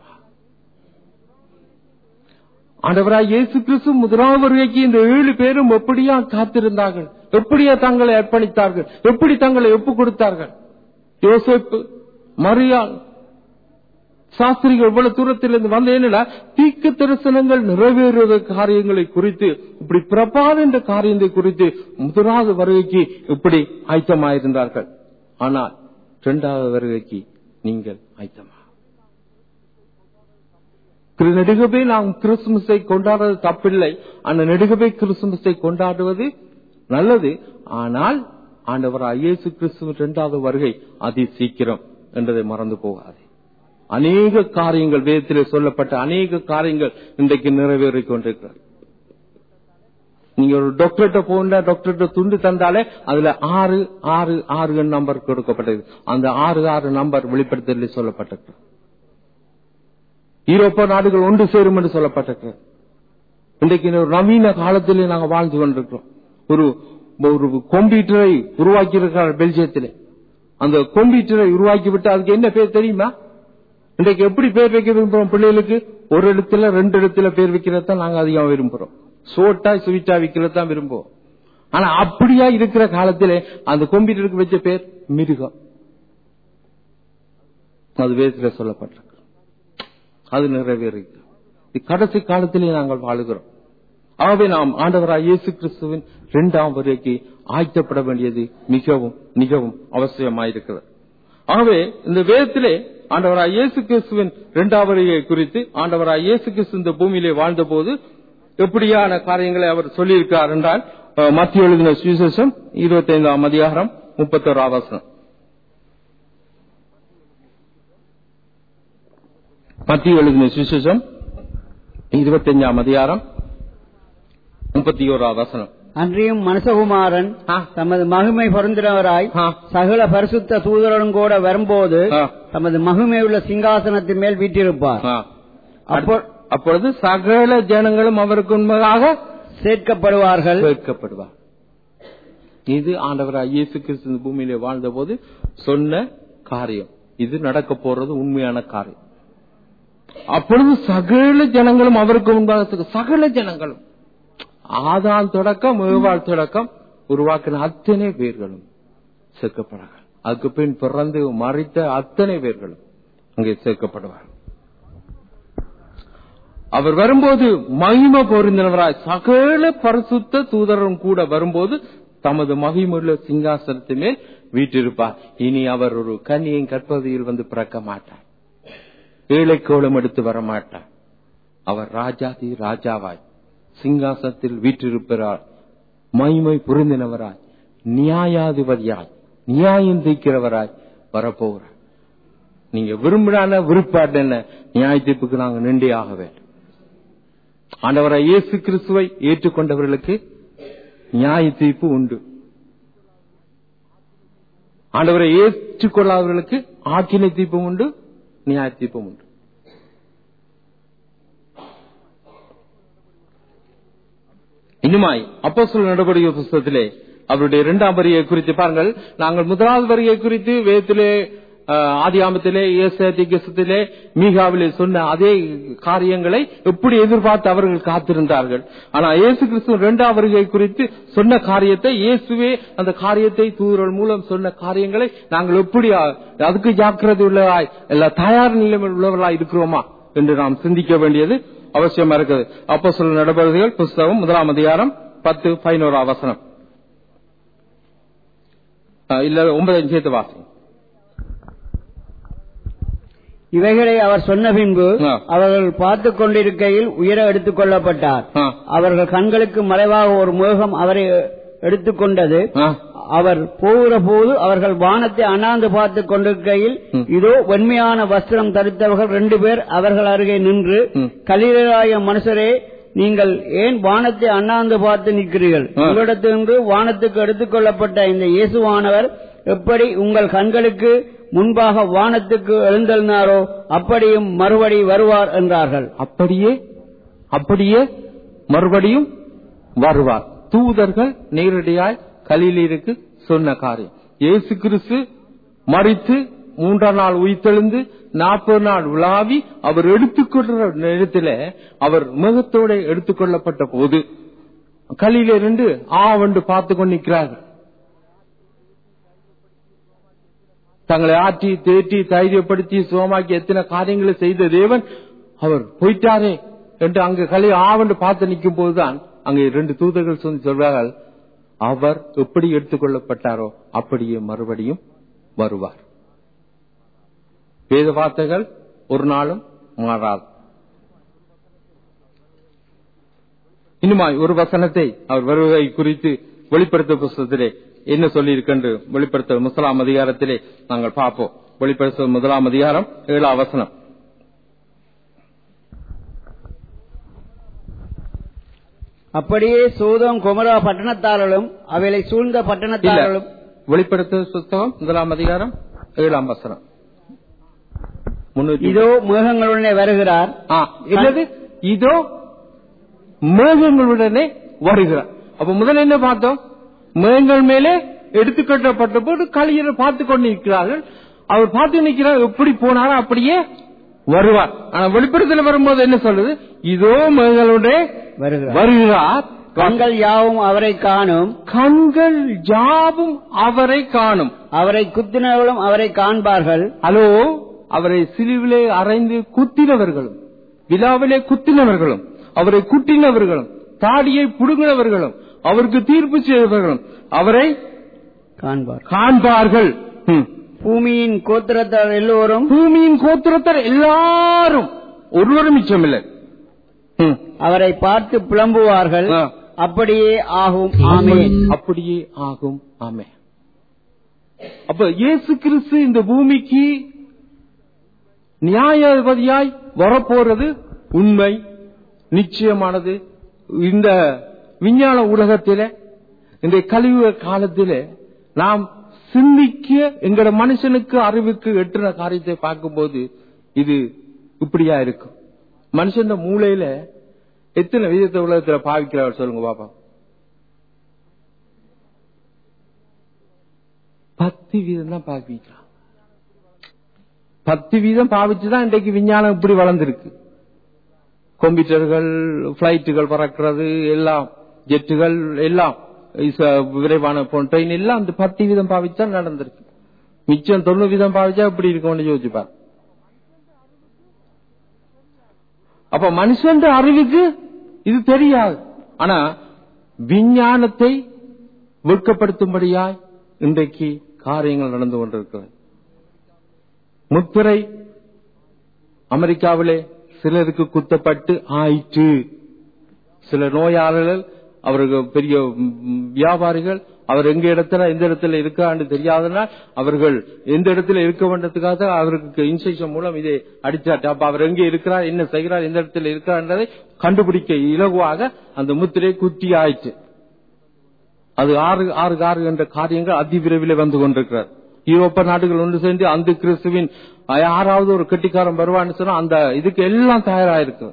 ஆண்டவராய் இயேசு கிறிஸ்து முதலாவது வருகைக்கு இந்த ஏழு பேரும் எப்படியா காத்திருந்தார்கள் எப்படியா தங்களை அர்ப்பணித்தார்கள் எப்படி தங்களை ஒப்புக் கொடுத்தார்கள் யோசேப்பு மரியாள் சாஸ்திரிகள் இவ்வளவு தூரத்திலிருந்து வந்த என்னடா தீக்கு தரிசனங்கள் நிறைவேறுவத காரியங்களை குறித்து இப்படி பிரபாத என்ற காரியத்தை குறித்து முதலாவது வருகைக்கு இப்படி ஆயத்தமாயிருந்தார்கள் ஆனால் இரண்டாவது வருகைக்கு நீங்கள் ஆயத்தமா நெடுகவே நாம் கிறிஸ்துமஸை கொண்டாடுவது தப்பில்லை அந்த நெடுகவே கிறிஸ்துமஸை கொண்டாடுவது நல்லது ஆனால் ஆண்டவர் இயேசு கிறிஸ்துவ இரண்டாவது வருகை அதி சீக்கிரம் என்றதை மறந்து போகாது அநேக காரியங்கள் வேதத்திலே சொல்லப்பட்ட அநேக காரியங்கள் இன்றைக்கு நிறைவேறிக் கொண்டிருக்கிறது நீங்க ஒரு டாக்டர்கிட்ட போனா டாக்டர்கிட்ட துண்டு தந்தாலே அதுல ஆறு ஆறு ஆறு நம்பர் கொடுக்கப்பட்டது அந்த ஆறு ஆறு நம்பர் வெளிப்படுத்தல சொல்லப்பட்டிருக்கு யூரோப்பா நாடுகள் ஒன்று சேரும் என்று சொல்லப்பட்டிருக்கிறது இன்றைக்கு ஒரு நவீன காலத்திலே நாங்கள் வாழ்ந்து கொண்டிருக்கிறோம் ஒரு ஒரு கம்ப்யூட்டரை உருவாக்கி இருக்கிறார் பெல்ஜியத்திலே அந்த கம்ப்யூட்டரை உருவாக்கி விட்டு அதுக்கு என்ன பேர் தெரியுமா இன்றைக்கு எப்படி பேர் வைக்க விரும்புறோம் பிள்ளைகளுக்கு ஒரு இடத்துல ரெண்டு இடத்துல பேர் வைக்கிறத நாங்க அதிகம் விரும்புறோம் சோட்டா ஸ்வீட்டா வைக்கிறது தான் விரும்புவோம் ஆனா அப்படியா இருக்கிற காலத்திலே அந்த கம்ப்யூட்டருக்கு வச்ச பேர் மிருகம் அது வேதத்துல சொல்லப்பட்டிருக்கு அது நிறைவேறிருக்கு கடைசி காலத்திலே நாங்கள் வாழுகிறோம் ஆகவே நாம் ஆண்டவராய் இயேசு கிறிஸ்துவின் இரண்டாம் வருகைக்கு ஆயத்தப்பட வேண்டியது மிகவும் மிகவும் அவசியமாயிருக்கிறது ஆகவே இந்த வேதத்திலே ஆண்டவராய் இயேசு கிறிஸ்துவின் இரண்டாம் வருகை குறித்து ஆண்டவராய் இயேசு கிறிஸ்து இந்த பூமியிலே வாழ்ந்த போது எப்படியான காரியங்களை அவர் சொல்லியிருக்கார் என்றால் மத்திய எழுதின சுவிசேஷம் இருபத்தி ஐந்தாம் அதிகாரம் முப்பத்தோராம் வசனம் மத்திய எழுதின சுவிசேஷம் இருபத்தி அஞ்சாம் அதிகாரம் முப்பத்தி ஓராம் வசனம் அன்றியும் மனுஷகுமாரன் ஆ. தமது மகிமை பொருந்தினவராய் ஆ. சகல பரிசுத்த தூதருடன் கூட வரும்போது ஆ. தமது மகிமையுள்ள சிங்காசனத்தின் மேல் வீட்டிருப்பார் ஆ. அப்போ- அப்பொழுது சகல ஜனங்களும் அவருக்கு உண்மையாக சேர்க்கப்படுவார்கள் கேட்கப்படுவார் இது ஆண்டவராய் இயேசு கிறிஸ்து இந்த பூமியிலே வாழ்ந்த போது சொன்ன காரியம் இது நடக்க போறது உண்மையான காரியம் அப்பொழுது சகல ஜனங்களும் அவருக்கு முன்பாக சகல ஜனங்களும் ஆதாம் தொடக்கம் ஏவாள் தொடக்கம் உருவாக்கின அத்தனை பேர்களும் சேர்க்கப்படுவார்கள் அதுக்கு பின் பிறந்து மறித்த அத்தனை பேர்களும் அங்கே சேர்க்கப்படுவார்கள் அவர் வரும்போது மகிமை பொருந்தினவராய் சகல பரிசுத்த தூதரும் கூட வரும்போது தமது மகிமுள்ள சிங்காசனத்தின் மேல் வீற்றிருப்பார் இனி அவர் ஒரு கன்னியின் கற்பதியில் வந்து பிறக்க மாட்டார் ஏழை கோலம் எடுத்து வர மாட்டார் அவர் ராஜாதி ராஜாவாய் சிங்காசனத்தில் வீற்றிருப்பார் மகிமை பொருந்தினவராய் நியாயாதிபதியாய் நியாயம் தீக்கிறவராய் வரப்போகிறார் நீங்க விரும்பினான விருப்பாட்டு என்ன நியாய தீர்ப்புக்கு நாங்க நின்றே ஆக வேண்டும் ஆண்டவராய் இயேசு கிறிஸ்துவை ஏற்றுக்கொண்டவர்களுக்கு நியாய தீர்ப்பு உண்டு ஆண்டவரை ஏற்றுக்கொள்ளாதவர்களுக்கு ஆக்கினை தீபம் உண்டு நியாய தீபம் உண்டு இன்னுமாய் அப்போ சொல்ல நடவடிக்கை புஸ்தகத்திலே அவருடைய இரண்டாம் வரியை குறித்து பாருங்கள் நாங்கள் முதலாவது வரியை குறித்து வேதத்திலே அஹ், ஆதியாமத்திலே ஏசத்திலே மீகாவிலே சொன்ன அதே காரியங்களை எப்படி எதிர்பார்த்து அவர்கள் காத்திருந்தார்கள் ஆனா இயேசு கிறிஸ்து இரண்டாம் வருகை குறித்து சொன்ன காரியத்தை இயேசுவே அந்த காரியத்தை தூதர்கள் மூலம் சொன்ன காரியங்களை நாங்கள் எப்படி அ- அதுக்கு ஜாக்கிரதை உள்ளவராய் எல்லா தயார் நிலைமையில் உள்ளவர்களாய் இருக்கிறோமா என்று நாம் சிந்திக்க வேண்டியது அவசியமா இருக்குது அப்போ சொல்ல நடவடிக்கைகள் புஸ்தகம் முதலாம் அதிகாரம் பத்து பதினோரா வசனம் அஹ், இல்ல ஒன்பது சேர்த்து வாசி இவைகளை அவர் சொன்ன பின்பு ஆ. அவர்கள் பார்த்துக் கொண்டிருக்கையில் உயர எடுத்துக் கொள்ளப்பட்டார் ஆ. அவர்கள் கண்களுக்கு மறைவாக ஒரு மேகம் அவரை எடுத்துக்கொண்டது ஆ. அவர் போகிற போது அவர்கள் வானத்தை அண்ணாந்து பார்த்துக் கொண்டிருக்கையில் ம். இதோ வெண்மையான வஸ்திரம் தரித்தவர்கள் ரெண்டு பேர் அவர்கள் அருகே நின்று ம். கலிலாய மனுஷரே நீங்கள் ஏன் வானத்தை அண்ணாந்து பார்த்து நிற்கிறீர்கள் ஆ. உங்களிடத்திலிருந்து வானத்துக்கு எடுத்துக் கொள்ளப்பட்ட இந்த இயேசுவானவர் எப்படி உங்கள் கண்களுக்கு முன்பாக வானத்துக்கு எழுந்தள்ளினாரோ அப்படியும் மறுபடி வருவார் என்றார்கள் அப்படியே அப்படியே மறுபடியும் வருவார் தூதர்கள் நேரடியாய் கலிலீருக்கு சொன்ன காரியம் இயேசு கிறிஸ்து மறித்து மூன்றாம் நாள் உயிர்த்தெழுந்து நாற்பது நாள் உலாவி அவர் எடுத்துக்கொள்ற நேரத்தில் அவர் முகத்தோட எடுத்துக்கொள்ளப்பட்ட போது கலிலே இருந்து ஆவென்று பார்த்து கொண்டிருக்கிறார்கள் தங்களை ஆற்றி தேற்றி தைரியப்படுத்தி சுகமாக்கி எத்தனை காரியங்களை செய்த தேவன் அவர் போயிட்டாரே என்று அங்கு கலை ஆவென்று பார்த்து நிற்கும் போதுதான் அங்கே இரண்டு தூதர்கள் சொல்லி சொல்வார்கள் அவர் எப்படி எடுத்துக்கொள்ளப்பட்டாரோ அப்படியே மறுபடியும் வருவார் வேத வார்த்தைகள் ஒரு நாளும் மாறாது இன்னுமாய் ஒரு வசனத்தை அவர் வருகை குறித்து வெளிப்படுத்த புஸ்தகத்திலே என்ன சொல்லியிருக்கென்று வெளிப்படுத்த முதலாம் அதிகாரத்திலே நாங்கள் பார்ப்போம் வெளிப்படுத்த முதலாம் அதிகாரம் ஏழாம் வசனம் அப்படியே சோதம் குமரா பட்டணத்தாரலும் அவைகளை சூழ்ந்த இல்ல பட்டணத்தாரலும் வெளிப்படுத்த புஸ்தகம் முதலாம் அதிகாரம் ஏழாம் வசனம் முன்னூத்தி இதோ மேகங்களுடனே வருகிறார் ஆ, என்னது இதோ மேகங்களுடனே வருகிறார் அப்ப முதல்ல என்ன பார்த்தோம் மேகங்கள் மேலே எடுத்துக்கட்டப்பட்ட போது களியரை பார்த்து கொண்டு இருக்கிறார்கள் அவர் பார்த்து நிற்கிறார் எப்படி போனாரோ அப்படியே வருவார் ஆனா வெளிப்படத்தில் வரும்போது என்ன சொல்லுது இதோ மேகங்களுடைய வருகிறார் வருகிறார் கண்கள் யாவும் அவரை காணும் கண்கள் யாவும் அவரை காணும் அவரை குத்தினவர்களும் அவரை காண்பார்கள் ஹலோ அவரை சிலுவிலே அறைந்து குத்தினவர்களும் விழாவிலே குத்தினவர்களும் அவரை குட்டினவர்களும் தாடியை புடுங்கினவர்களும் அவருக்கு தீர்ப்பு செய்தவர்களும் அவரை காண்பார் காண்பார்கள் ம். பூமியின் கோத்திரத்தார் எல்லோரும் பூமியின் கோத்திரத்தர் எல்லாரும் ஒருவரும் மிச்சமில்லை ம். அவரை பார்த்து புலம்புவார்கள் ஆ. அப்படியே ஆகும் ஆமென் அப்படியே ஆகும் ஆமே அப்ப இயேசு கிறிஸ்து இந்த பூமிக்கு நியாயாதிபதியாய் வரப்போறது உண்மை நிச்சயமானது இந்த விஞ்ஞான உலகத்திலே இந்த கலியுக காலத்திலே நாம் சிந்திக்க எங்கட மனுஷனுக்கு அறிவுக்கு எட்டுன காரியத்தை பார்க்கும்போது இது இப்படியா இருக்கும் மனுஷன் மூளையில எத்தனை விதத்தை உலகத்துல பாவிக்கிறார் சொல்லுங்க பாப்பா பத்து வீதம் தான் பாவிக்கிறான் பத்து வீதம் பாவிச்சுதான் இன்றைக்கு விஞ்ஞானம் இப்படி வளர்ந்திருக்கு கம்ப்யூட்டர்கள் பிளைட்டுகள் பறக்கிறது எல்லாம் ஜெட்டுகள் எல்லாம் இச- விரைவான போன ட்ரெயின் எல்லாம் அந்த பத்து வீதம் பாவிச்சுதான் நடந்திருக்கு மிச்சம் தொண்ணூறு வீதம் பாவிச்சா இப்படி இருக்கும்னு யோசிப்பார் அப்ப மனுஷன் அறிவுக்கு இது தெரியாது ஆனா விஞ்ஞானத்தை வெட்கப்படுத்தும்படியாய் இன்றைக்கு காரியங்கள் நடந்து கொண்டிருக்கிறது முத்திரை அமெரிக்காவிலே சிலருக்கு குத்தப்பட்டு ஆயிற்று சில நோயாளர்கள் அவர்கள் பெரிய ம், ம், வியாபாரிகள் அவர் எங்க இடத்துல எந்த இடத்துல இருக்கான்னு தெரியாதனால் அவர்கள் எந்த இடத்துல இருக்க வேண்டதுக்காக அவருக்கு இன்செக்ஷன் மூலம் இதை அடிச்சாட்டு அப்ப அவர் எங்க இருக்கிறார் என்ன செய்கிறார் எந்த இடத்துல இருக்கிறார் என்பதை கண்டுபிடிக்க இலகுவாக அந்த முத்திரை குத்தி ஆயிற்று அது ஆறு ஆறு ஆறு என்ற காரியங்கள் அதிவிரைவில் வந்து கொண்டிருக்கிறார் யூரோப்ப நாடுகள் ஒன்று சேர்ந்து அந்த கிறிஸ்துவின் யாராவது ஒரு கெட்டிக்காரன் வருவான்னு சொன்னா அந்த இதுக்கு எல்லாம் தயாராயிருக்கு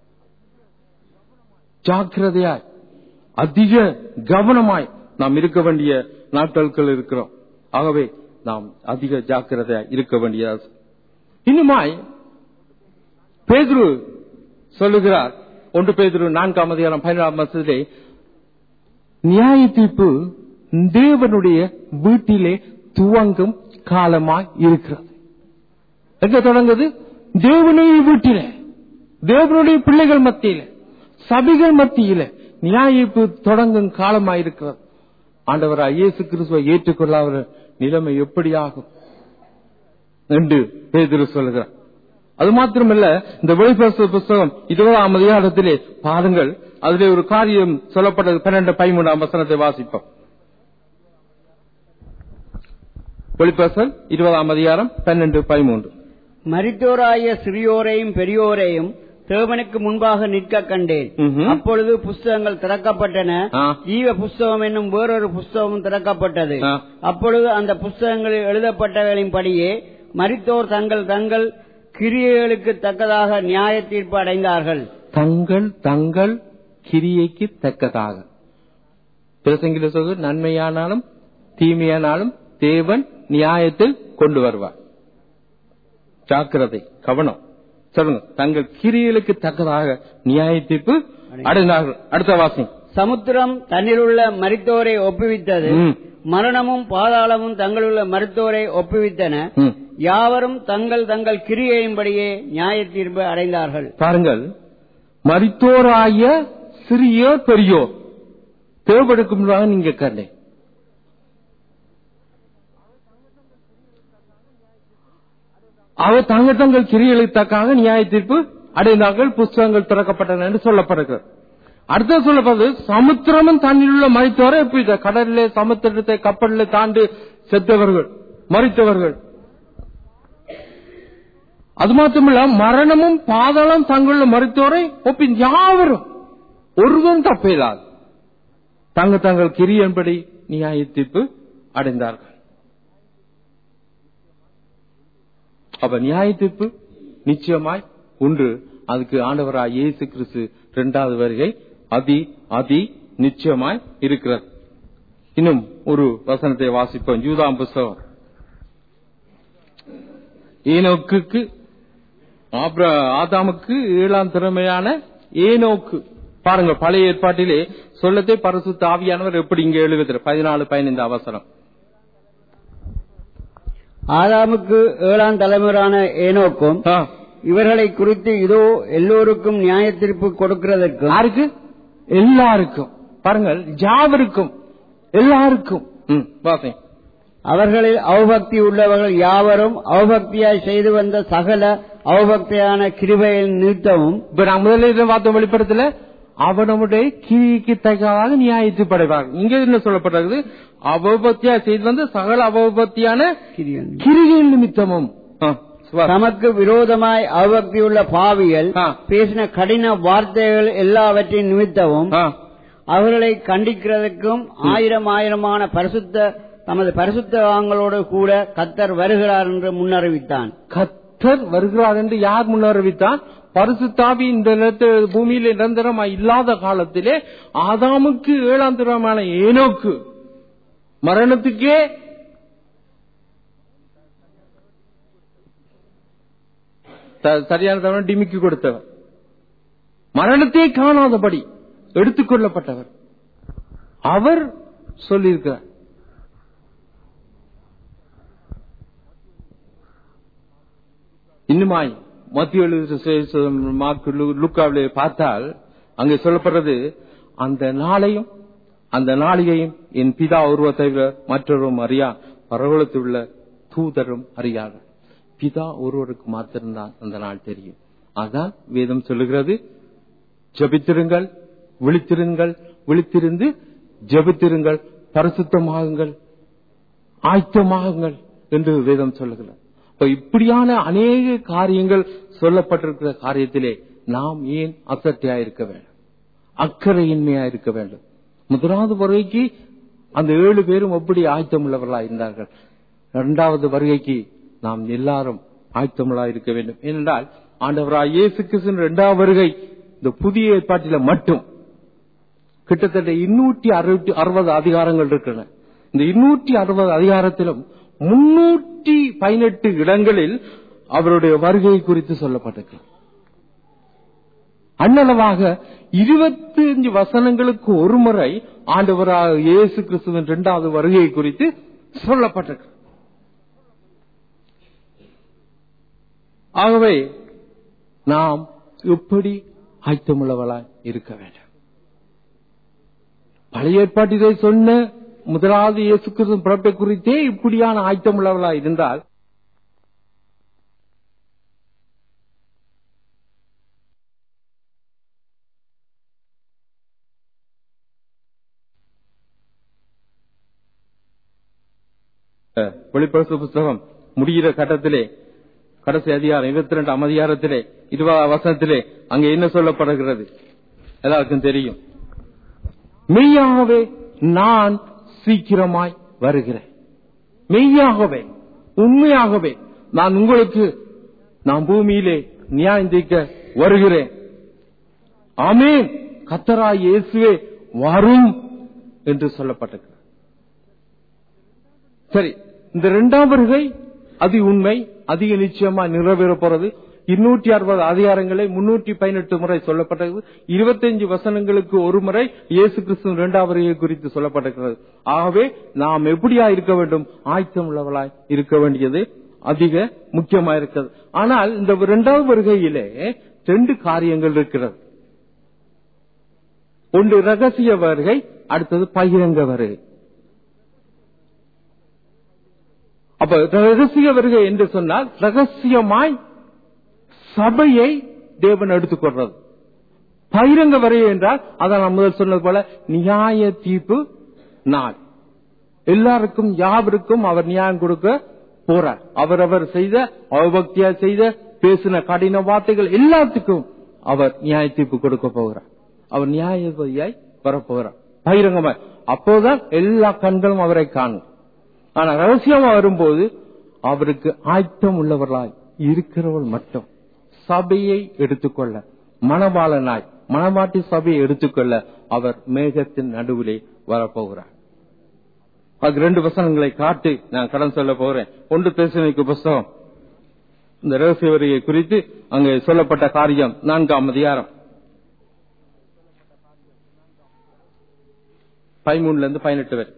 ஜாக்கிரதையாய் அதிக கவனமாய் நாம் இருக்க வேண்டிய நாட்களுக்குள் இருக்கிறோம் ஆகவே நாம் அதிக ஜாக்கிரதையாய் இருக்க வேண்டிய இன்னுமாய் பேதுரு சொல்லுகிறார் ஒன்று பேதுரு நான்காம் அதிகாரம் பதினாறாம் வருஷத்திலே நியாய தீர்ப்பு தேவனுடைய வீட்டிலே துவங்கும் காலமாய் இருக்கிறது எங்க தொடங்குது தேவனுடைய வீட்டிலே தேவனுடைய பிள்ளைகள் மத்தியிலே சபைகள் மத்தியிலே நியாயிப்பு தொடங்கும் காலமாய் இருக்கிறது ஆண்டவர் இயேசு கிறிஸ்துவை ஏற்றுக்கொள்ளாத நிலைமை எப்படி ஆகும் என்று பேதிரு சொல்லுகிறார் அது மாத்திரமல்ல இந்த வெளிப்பரசு புஸ்தகம் இருபதாம் அதிகாரத்திலே பாருங்கள் அதிலே ஒரு காரியம் சொல்லப்பட்டது பன்னெண்டு பதிமூன்றாம் வசனத்தை வாசிப்போம் வெளிப்பரசல் இருபதாம் அதிகாரம் பன்னெண்டு பதிமூன்று மரித்தோராய சிறியோரையும் பெரியோரையும் தேவனுக்கு முன்பாக நிற்க கண்டேன் ம்ஹும். அப்பொழுது புஸ்தகங்கள் திறக்கப்பட்டன ஆ. ஜீவ புஸ்தகம் என்னும் வேறொரு புஸ்தகம் திறக்கப்பட்டது ஆ. அப்பொழுது அந்த புஸ்தகங்களில் எழுதப்பட்டவர்களின் படியே மரித்தோர் தங்கள் தங்கள் கிரியைகளுக்கு தக்கதாக நியாய தீர்ப்பு அடைந்தார்கள் தங்கள் தங்கள் கிரியைக்கு தக்கதாக பிரசங்கில சொல்வது நன்மையானாலும் தீமையானாலும் தேவன் நியாயத்தில் கொண்டு வருவார் ஜாக்கிரதை கவனம் சொல்லுங்க தங்கள் கிரியைகளுக்கு தக்கதாக நியாய தீர்ப்பு அடைந்தார்கள் அடுத்த வாசி சமுத்திரம் தன்னிலுள்ள மரித்தோரை ஒப்புவித்தது ம். மரணமும் பாதாளமும் தங்களுள்ள மருத்துவரை ஒப்புவித்தன ம். யாவரும் தங்கள் தங்கள் கிரியையின்படியே நியாய தீர்ப்பு அடைந்தார்கள் பாருங்கள் மரித்தோராய சிறியோர் பெரியோர் தேவப்படுக்கும் முன்பாக நீங்க கண்டேன் அவர் தங்க தங்கள் கிரியைகளுக்காக நியாய தீர்ப்பு அடைந்தார்கள் புஸ்தகங்கள் திறக்கப்பட்டன என்று சொல்லப்படுகிறது அடுத்த சொல்லப்படுது சமுத்திரமும் தண்ணில் உள்ள மறித்தவரை எப்படி கடலிலே சமுத்திரத்தை கப்பலில் தாண்டு செத்தவர்கள் மறித்தவர்கள் அது மாத்திரமல்ல மரணமும் பாதாளம் தங்களுள்ள மருத்துவரை ஒப்பி யாவரும் ஒருவன் தப்பையிலாது தங்க தங்கள் கிரியன்படி நியாய தீர்ப்பு அடைந்தார்கள் அப்ப நியாய தீர்ப்பு நிச்சயமாய் உண்டு அதுக்கு ஆண்டவராய் இயேசு கிறிஸ்து இரண்டாவது வருகை அதி அதி நிச்சயமாய் இருக்கிறது இன்னும் ஒரு வசனத்தை வாசிப்போம் யூதாம் புஸ்தகம் ஏனோக்குக்கு ஆப்ர- ஆதாமுக்கு ஏழாம் திறமையான ஏனோக்கு பாருங்க பழைய ஏற்பாட்டிலே சொல்லத்தை பரிசுத்த ஆவியானவர் எப்படி இங்க எழுதுகிறார் பதினாலு பதினைந்து அவசரம் ஆதாமுக்கு ஏழாம் தலைமுறையான ஏனோக்கும் ஆ. இவர்களை குறித்து இதோ எல்லோருக்கும் நியாய தீர்ப்பு கொடுக்கிறதற்கும் யாருக்கு எல்லாருக்கும் பாருங்கள் யாவருக்கும் எல்லாருக்கும் ம், வாசிங்க. அவர்களில் அவபக்தி உள்ளவர்கள் யாவரும் அவபக்தியாய் செய்து வந்த சகல அவபக்தியான கிருபையில் நிறுத்தவும் இப்ப நான் முதலில் பார்த்த வெளிப்படத்துல அவனுடைய கிரிக்கு தக்கதாக நியாயத்து படைவார் இங்க என்ன சொல்லப்பட்டிருக்குது அவபத்தியா செய்து வந்து சகல அவபத்தியான கிரியன். கிரிகள் நிமித்தமும் ஆ, சுபாஷ். தமக்கு விரோதமாய் அவபக்தியுள்ள பாவிகள் ஆ. பேசின கடின வார்த்தைகள் எல்லாவற்றின் நிமித்தமும் ஆ, அவர்களை கண்டிக்கிறதுக்கும் ஆயிரம் ஆயிரமான பரிசுத்த தமது பரிசுத்தவான்களோடு கூட கத்தர் வருகிறார் என்று முன்னறிவித்தான் கத்தர் வருகிறார் என்று யார் முன்னறிவித்தான் பரிசுத்தாவி இந்த நிலத்து- பூமியில நிரந்தரமா இல்லாத காலத்திலே ஆதாமுக்கு ஏழாம் திறமான ஏனோக்கு மரணத்துக்கே த- சரியான தவணை டிமிக்கி கொடுத்தவர் மரணத்தை காணாதபடி எடுத்துக்கொள்ளப்பட்டவர் அவர் சொல்லியிருக்கிறார் இன்னுமாய் மத்திய எழுதிய சுவிசேஷம் மார்க்கு லு- லூக்காவிலே பார்த்தால் அங்கே சொல்லப்படுறது அந்த நாளையும் அந்த நாளிகையும் என் பிதா உருவத்தை தவிர மற்றொரும் அறியா பரவலத்தில் உள்ள தூதரும் அறியார்கள் பிதா ஒருவருக்கு மாத்திரம்தான் அந்த நாள் தெரியும் அதான் வேதம் சொல்லுகிறது ஜெபித்திருங்கள் விழித்திருங்கள் விழித்திருந்து ஜெபித்திருங்கள் பரிசுத்தமாகுங்கள் ஆயத்தமாகுங்கள் என்று வேதம் சொல்லுகிறது அப்ப இப்படியான அநேக காரியங்கள் சொல்லப்பட்டிருக்கிற காரியத்திலே நாம் ஏன் அசட்டையா இருக்க வேண்டும் அக்கறையின்மையா இருக்க வேண்டும் முதலாவது முறைக்கு அந்த ஏழு பேரும் எப்படி ஆயத்தம் உள்ளவர்களா இருந்தார்கள் இரண்டாவது வருகைக்கு நாம் எல்லாரும் ஆயத்தமுள்ளா இருக்க வேண்டும் ஏனென்றால் ஆண்டவராய் இயேசு கிறிஸ்துவின் இரண்டாவது வருகை இந்த புதிய ஏற்பாட்டில மட்டும் கிட்டத்தட்ட இன்னூற்றி அறுபத்தி அறுபது அதிகாரங்கள் இருக்கின்றன இந்த இன்னூற்றி அறுபது அதிகாரத்திலும் முன்னூற்றி பதினெட்டு இடங்களில் அவருடைய வருகை குறித்து சொல்லப்பட்டிருக்கிறது அன்னளவாக இருபத்தி அஞ்சு வசனங்களுக்கு ஒரு முறை ஆண்டவராக இயேசு கிறிஸ்துவின் இரண்டாவது வருகை குறித்து சொல்லப்பட்டிருக்கிறது ஆகவே நாம் எப்படி ஆயத்தமுள்ளவளாய் இருக்க வேண்டும் பழைய ஏற்பாட்டிலே சொன்ன முதலாவது இயேசு கிறிஸ்து பிறப்பை குறித்தே இப்படியான ஆயத்தமுள்ளவளாய் இருந்தால் வெளிப்படுத்த புஸ்தகம் முடிகிற கட்டத்திலே கடைசி அதிகாரம் இருபத்தி ரெண்டாம் அதிகாரத்திலே இருபதாம் வசனத்திலே அங்கே என்ன சொல்லப்படுகிறது எல்லாருக்கும் தெரியும் மெய்யாகவே நான் சீக்கிரமாய் வருகிறேன் மெய்யாகவே உண்மையாகவே நான் உங்களுக்கு நான் பூமியிலே நியாயம் தீர்க்க வருகிறேன் ஆமேன் கத்தராய் இயேசுவே வரும் என்று சொல்லப்பட்டிருக்கிறது சரி இந்த இரண்டாம் வருகை அது உண்மை அதிக நிச்சயமா நிறைவேற போறது இருநூற்றி அறுபது அதிகாரங்களை முன்னூற்றி பதினெட்டு முறை சொல்லப்பட்டது இருபத்தஞ்சு வசனங்களுக்கு ஒரு முறை இயேசு கிறிஸ்து இரண்டாம் வருகை குறித்து சொல்லப்பட்டிருக்கிறது ஆகவே நாம் எப்படியா இருக்க வேண்டும் ஆயத்தம் உள்ளவளாய் இருக்க வேண்டியது அதிக முக்கியமா இருக்கிறது ஆனால் இந்த இரண்டாவது வருகையிலே ரெண்டு காரியங்கள் இருக்கிறது ஒன்று ரகசிய வருகை அடுத்தது பகிரங்க வருகை அப்ப ரகசிய வருகை என்று சொன்னால் ரகசியமாய் சபையை தேவன் எடுத்துக்கொள்றது பகிரங்க வருகை என்றால் அதான் நான் முதல் சொன்னது போல நியாய தீர்ப்பு நாள் எல்லாருக்கும் யாவருக்கும் அவர் நியாயம் கொடுக்க போறார் அவரவர் செய்த அவபக்தியா செய்த பேசின கடின வார்த்தைகள் எல்லாத்துக்கும் அவர் நியாய தீர்ப்பு கொடுக்க போகிறார் அவர் நியாயபதியாய் வரப்போகிறார் பகிரங்கமாய் அப்போதான் எல்லா கண்களும் அவரை காணும் ஆனா ரகசியமா வரும்போது அவருக்கு ஆயத்தம் உள்ளவர்களாய் இருக்கிறவள் மட்டும் சபையை எடுத்துக்கொள்ள மணவாளனாய் மணவாட்டி சபையை எடுத்துக்கொள்ள அவர் மேகத்தின் நடுவிலே வரப்போகிறார் அது ரெண்டு வசனங்களை காட்டி நான் கடன் சொல்ல போகிறேன் ஒன்று பேசுவதற்கு புஸ்தகம் இந்த ரகசிய வருகை குறித்து அங்கே சொல்லப்பட்ட காரியம் நான்காம் அதிகாரம் பதிமூணுல இருந்து பதினெட்டு வரை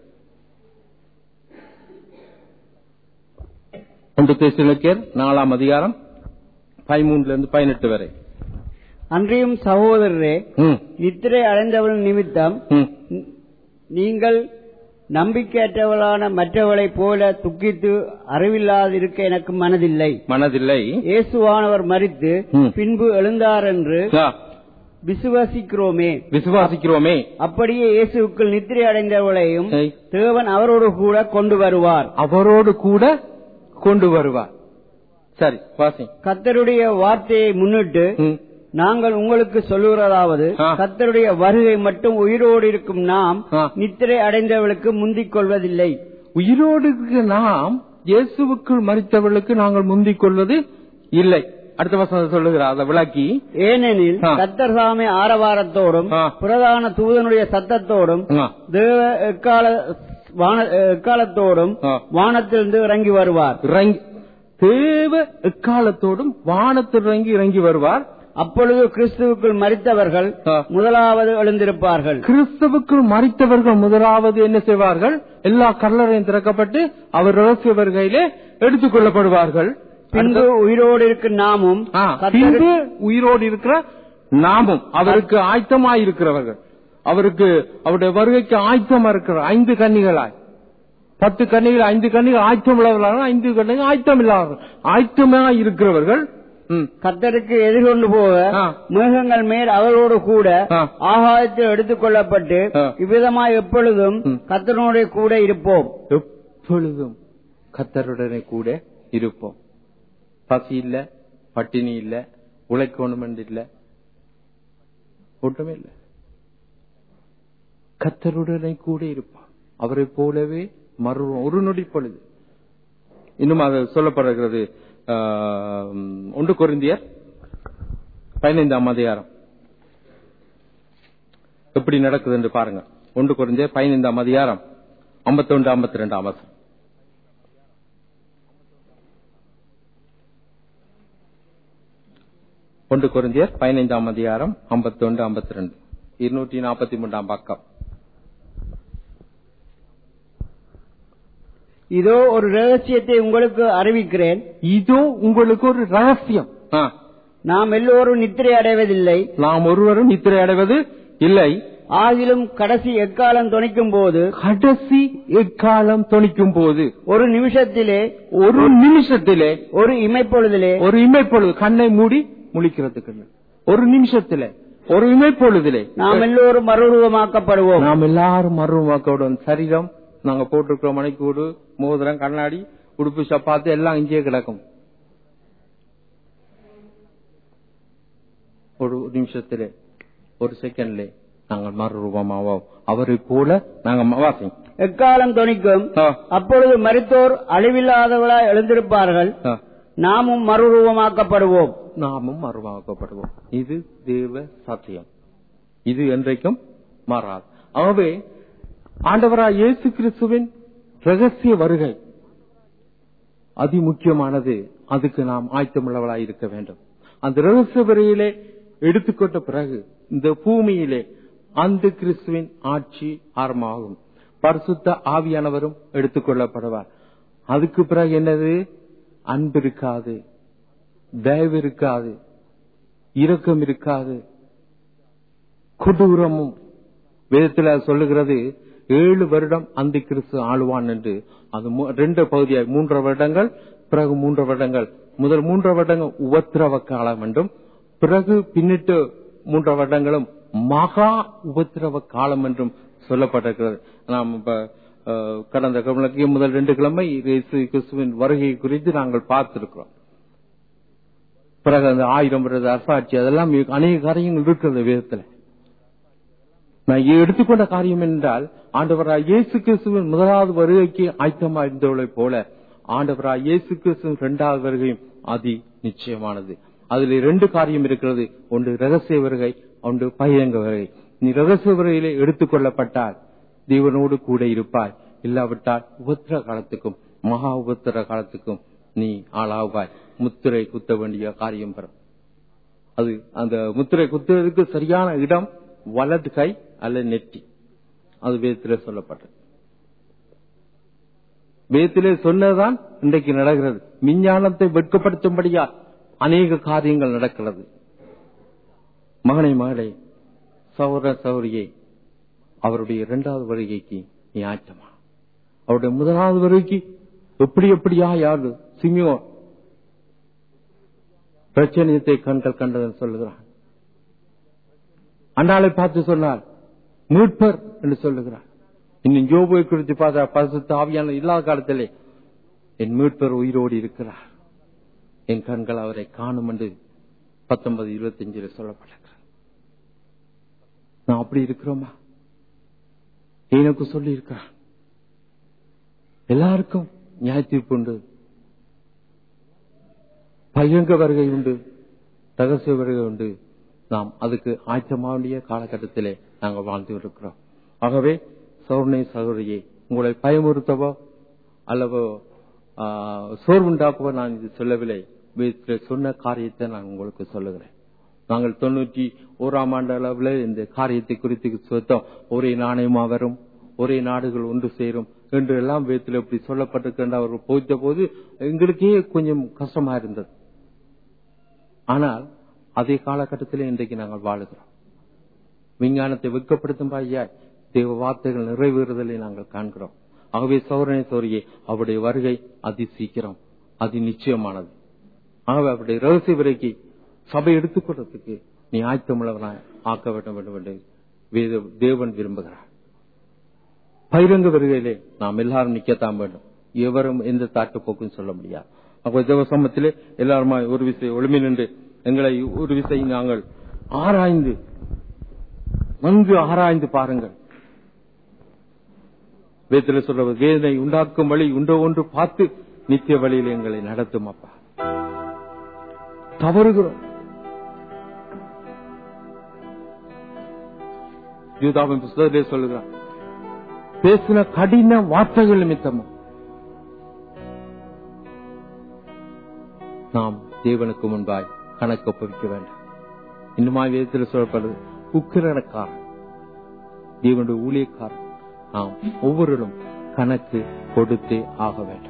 ஒன்று தேசிலக்கியர் நாலாம் அதிகாரம் பதிமூணுல இருந்து பதினெட்டு வரை அன்றியும் சகோதரரே ம், நித்திரை அடைந்தவள் நிமித்தம் ம், ந- நீங்கள் நம்பிக்கையற்றவளான மற்றவளைப் போல துக்கித்து அறிவில்லாதிருக்க எனக்கு மனதில்லை மனதில்லை இயேசுவானவர் மரித்து ம். பின்பு எழுந்தார் என்று ஆ, விசுவாசிக்கிறோமே விசுவாசிக்கிறோமே அப்படியே இயேசுவுக்குள் நித்திரை அடைந்தவளையும் ஏய், தேவன் அவரோடு கூட கொண்டு வருவார் அவரோடு கூட கொண்டு வருவார் சரி வாசி கர்த்தருடைய வார்த்தையை முன்னிட்டு ம், நாங்கள் உங்களுக்கு சொல்லுகிறதாவது ஆ. கர்த்தருடைய வருகை மட்டும் உயிரோடு இருக்கும் நாம் ஆ. நித்திரை அடைந்தவளுக்கு முந்திக் கொள்வதில்லை உயிரோடு இருக்கிற நாம் இயேசுவுக்குள் மறித்தவர்களுக்கு நாங்கள் முந்திக் கொள்வது இல்லை அடுத்த வசனம் சொல்லுகிறார் அதை விளக்கி ஏனெனில் ஆ. கர்த்தர் சாமி ஆரவாரத்தோடும் ஆ. பிரதான தூதனுடைய சத்தத்தோடும் ஆ, தேவ எக்கால வான- எக்காலத்தோடும் ஆ. வானத்திலிருந்து இறங்கி வருவார் இறங்கி தேவ எக்காலத்தோடும் வானத்தில் இறங்கி இறங்கி வருவார் அப்பொழுது கிறிஸ்துவுக்குள் மரித்தவர்கள் ஆ. முதலாவது எழுந்திருப்பார்கள் கிறிஸ்தவுக்குள் மறித்தவர்கள் முதலாவது என்ன செய்வார்கள் எல்லா கல்லறையும் திறக்கப்பட்டு அவர் ரகசிய வருகையிலே எடுத்துக் கொள்ளப்படுவார்கள் பின்பு உயிரோடு இருக்கும் நாமும் ஆ, கர்த்தருக்கு- பின்பு உயிரோடு இருக்கிற நாமும் அவருக்கு ஆயத்தமாய் இருக்கிறவர்கள் அவருக்கு அவருடைய வருகைக்கு ஆயத்தமா இருக்கிற ஐந்து கன்னிகளாய் பத்து கன்னிகள் ஐந்து கன்னிகள் ஆயத்தம் உள்ளவர்களாக ஐந்து கன்னிகள் ஆயத்தம் இல்லாதவர்கள் ஆயத்தமாய் இருக்கிறவர்கள் ம், கர்த்தருக்கு எதிர்கொண்டு போக ஆ. மேகங்கள் மேல் அவரோடு கூட ஆ. ஆகாயத்தில் எடுத்துக் கொள்ளப்பட்டு ஆ. இவ்விதமாய் எப்பொழுதும் ம். கர்த்தனோட கூட இருப்போம் எப்பொழுதும் கத்தருடனே கூட இருப்போம் பசி இல்ல பட்டினி இல்ல உழைக்கணும் என்று இல்ல ஒன்றுமே இல்ல கத்தருடனே கூட இருப்பான் அவரை போலவே மறு ஒரு நொடி பொழுது இன்னும் அது சொல்லப்படுகிறது ஆஹ், ஒன்று கொரிந்தியர் பதினைந்தாம் அதிகாரம் எப்படி நடக்குது என்று பாருங்க ஒன்று கொரிந்தியர் பதினைந்தாம் அதிகாரம் ஐம்பத்தொன்று ஐம்பத்தி ரெண்டாம் வசனம் ஒன்று கொரிந்தியர் பதினைந்தாம் அதிகாரம் ஐம்பத்தொன்று ஐம்பத்தி ரெண்டு இருநூற்றி நாற்பத்தி மூன்றாம் பக்கம் இதோ ஒரு ரகசியத்தை உங்களுக்கு அறிவிக்கிறேன் இதோ உங்களுக்கு ஒரு ரகசியம் ஆ, நாம் எல்லோரும் நித்திரை அடைவதில்லை நாம் ஒருவரும் நித்திரை அடைவது இல்லை ஆகிலும் கடைசி எக்காலம் துணிக்கும் போது கடைசி எக்காலம் தொனிக்கும் போது ஒரு நிமிஷத்திலே ஒரு நிமிஷத்திலே ஒரு இமைப்பொழுதிலே ஒரு இமைப்பொழுது கண்ணை மூடி முழிக்கிறதுக்கு இல்லை. ஒரு நிமிஷத்திலே ஒரு இமைப்பொழுதிலே நாம் எல்லோரும் மறுரூபமாக்கப்படுவோம் நாம் எல்லாரும் மருவமாக்கோடும் சரீரம் நாங்க போட்டிருக்கிற மணிக்கூடு மோதிரம் கண்ணாடி உடுப்பு சப்பாத்து எல்லாம் இங்கேயே கிடக்கும் ஒரு நிமிஷத்திலே ஒரு செகண்ட்லே நாங்கள் மறுரூபமாவோம் அவரை போல நாங்க வாசி எக்காலம் துணிக்கும் அப்பொழுது மரித்தோர் அழிவில்லாதவர்களாய் எழுந்திருப்பார்கள் நாமும் மறுரூபமாக்கப்படுவோம் நாமும் மறுவாக்கப்படுவோம் இது தேவ சத்தியம் இது என்றைக்கும் மாறாது ஆகவே ஆண்டவராய் இயேசு கிறிஸ்துவின் ரகசிய வருகை அதி முக்கியமானது அதுக்கு நாம் ஆயத்தமுள்ளவளாய் இருக்க வேண்டும் அந்த ரகசிய வருகையிலே எடுத்துக்கொண்ட பிறகு இந்த பூமியிலே அந்த கிறிஸ்துவின் ஆட்சி ஆரம்பமாகும் பரிசுத்த ஆவியானவரும் எடுத்துக்கொள்ளப்படுவார் அதுக்கு பிறகு என்னது அன்பு இருக்காது தயவு இருக்காது இரக்கம் இருக்காது கொடூரமும் வேதத்தில் அது சொல்லுகிறது ஏழு வருடம் அந்த கிறிஸ்து ஆளுவான் என்று அது மூ- ரெண்டு பகுதியாய் மூன்று வருடங்கள் பிறகு மூன்று வருடங்கள் முதல் மூன்று வருடங்கள் உபத்திரவ காலம் என்றும் பிறகு பின்னிட்டு மூன்று வருடங்களும் மகா உபத்திரவ காலம் என்றும் சொல்லப்பட்டிருக்கிறது நாம் இப்ப அஹ், கடந்த கிழமைக்கு முதல் ரெண்டு கிழமை இயேசு கிறிஸ்துவின் வருகை குறித்து நாங்கள் பார்த்திருக்கிறோம் பிறகு அந்த ஆயிரம் வருட அரசாட்சி அதெல்லாம் அநேக காரியங்கள் இருக்கிறது வேதத்துல நான் இங்கே எடுத்துக்கொண்ட காரியம் என்றால் ஆண்டவராய் இயேசு கிறிஸ்துவின் முதலாவது வருகைக்கு ஆயத்தமா இருந்தவளைப் போல ஆண்டவராய் இயேசு கிறிஸ்துவின் இரண்டாவது வருகையும் அதி நிச்சயமானது அதில் ரெண்டு காரியம் இருக்கிறது ஒன்று ரகசிய வருகை ஒன்று பகிரங்க வருகை நீ ரகசிய வருகையிலே எடுத்துக்கொள்ளப்பட்டால் தேவனோடு கூட இருப்பாய் இல்லாவிட்டால் உபத்திர காலத்துக்கும் மகா உபத்திர காலத்துக்கும் நீ ஆளாவாய் முத்திரை குத்த வேண்டிய காரியம் பெறும் அது அந்த முத்திரை குத்துறதுக்கு சரியான இடம் வலது கை அல்லது நெற்றி அது வேதத்திலே சொல்லப்பட்டது வேதத்திலே சொன்னதுதான் இன்றைக்கு நடக்கிறது விஞ்ஞானத்தை வெட்கப்படுத்தும்படியா அநேக காரியங்கள் நடக்கிறது மகனை மகளே சௌர சௌரியை அவருடைய இரண்டாவது வருகைக்கு நீ ஆயத்தமா அவருடைய முதலாவது வருகைக்கு எப்படி எப்படியா யாரு சிமியோ பிரச்சனையத்தை கண்கள் கண்டதன் சொல்லுகிறான் அண்ணாளை பார்த்து சொன்னார் மீட்பர் என்று சொல்லுகிறார் இன்னும் யோபுவை குறித்து பார்த்தா பரிசுத்த ஆவியான இல்லாத காலத்திலே என் மீட்பர் உயிரோடு இருக்கிறார் என் கண்கள் அவரை காணும் என்று பத்தொன்பது இருபத்தஞ்சில சொல்லப்பட்டிருக்கிறது நான் அப்படி இருக்கிறோமா எனக்கு சொல்லி இருக்கிறான் எல்லாருக்கும் நியாய தீர்ப்பு உண்டு பகிரங்க வருகை உண்டு ரகசிய வருகை உண்டு நாம் அதுக்கு ஆயத்தமாண்டிய காலகட்டத்திலே நாங்கள் வாழ்ந்து இருக்கிறோம் ஆகவே சௌர்ணை சகோதரியே உங்களை பயமுறுத்தவோ அல்லவோ ஆ, சோர்வுண்டாக்கவோ நான் இது சொல்லவில்லை வேதத்தில் சொன்ன காரியத்தை நான் உங்களுக்கு சொல்லுகிறேன் நாங்கள் தொண்ணூற்றி ஓராம் ஆண்டு அளவில் இந்த காரியத்தை குறித்து சொத்தோம் ஒரே நாணயமா வரும் ஒரே நாடுகள் ஒன்று சேரும் என்று எல்லாம் வேதத்தில் இப்படி சொல்லப்பட்டிருக்கின்ற அவர்கள் போய்த்த போது எங்களுக்கே கொஞ்சம் கஷ்டமா இருந்தது ஆனால் அதே காலகட்டத்தில் இன்றைக்கு நாங்கள் வாழுகிறோம் விஞ்ஞானத்தை வெட்கப்படுத்தும் பாய்யா தேவ வார்த்தைகள் நிறைவேறுதலை நாங்கள் காண்கிறோம் ஆகவே சௌரணை சௌரியே அவருடைய வருகை அதி சீக்கிரம் அதி நிச்சயமானது ஆகவே அவருடைய ரகசிய விலைக்கு சபை எடுத்துக்கொள்றதுக்கு நீ ஆயத்தமுள்ளவனாய் ஆக்க வேண்டும் வேண்டும் என்று வேத தேவன் விரும்புகிறார் பகிரங்க வருகையிலே நாம் எல்லாரும் நிக்கத்தான் வேண்டும் எவரும் எந்த தாட்டு போக்கும் சொல்ல முடியாது அப்போ தேவ சமத்திலே எல்லாருமா ஒரு விசை ஒளிமை நின்று எங்களை ஒரு விசை நாங்கள் ஆராய்ந்து நன்கு ஆராய்ந்து பாருங்கள் வேதத்தில் சொல்ற வேதனை உண்டாக்கும் வழி உண்டோ ஒன்று பார்த்து நித்திய வழியில் எங்களை நடத்தும் அப்பா தவறுகிறோம் யூதாவின் புஸ்தகத்திலே சொல்லுகிறான் பேசின கடின வார்த்தைகள் நிமித்தமும் நாம் தேவனுக்கு முன்பாய் கணக்கு ஒப்புவிக்க வேண்டும் இன்னுமா வேதத்தில் சொல்லப்படுது உக்கிரக்காரன் தேவனுடைய ஊழியக்காரன் நாம் ஒவ்வொருவரும் கணக்கு கொடுத்தே ஆக வேண்டும்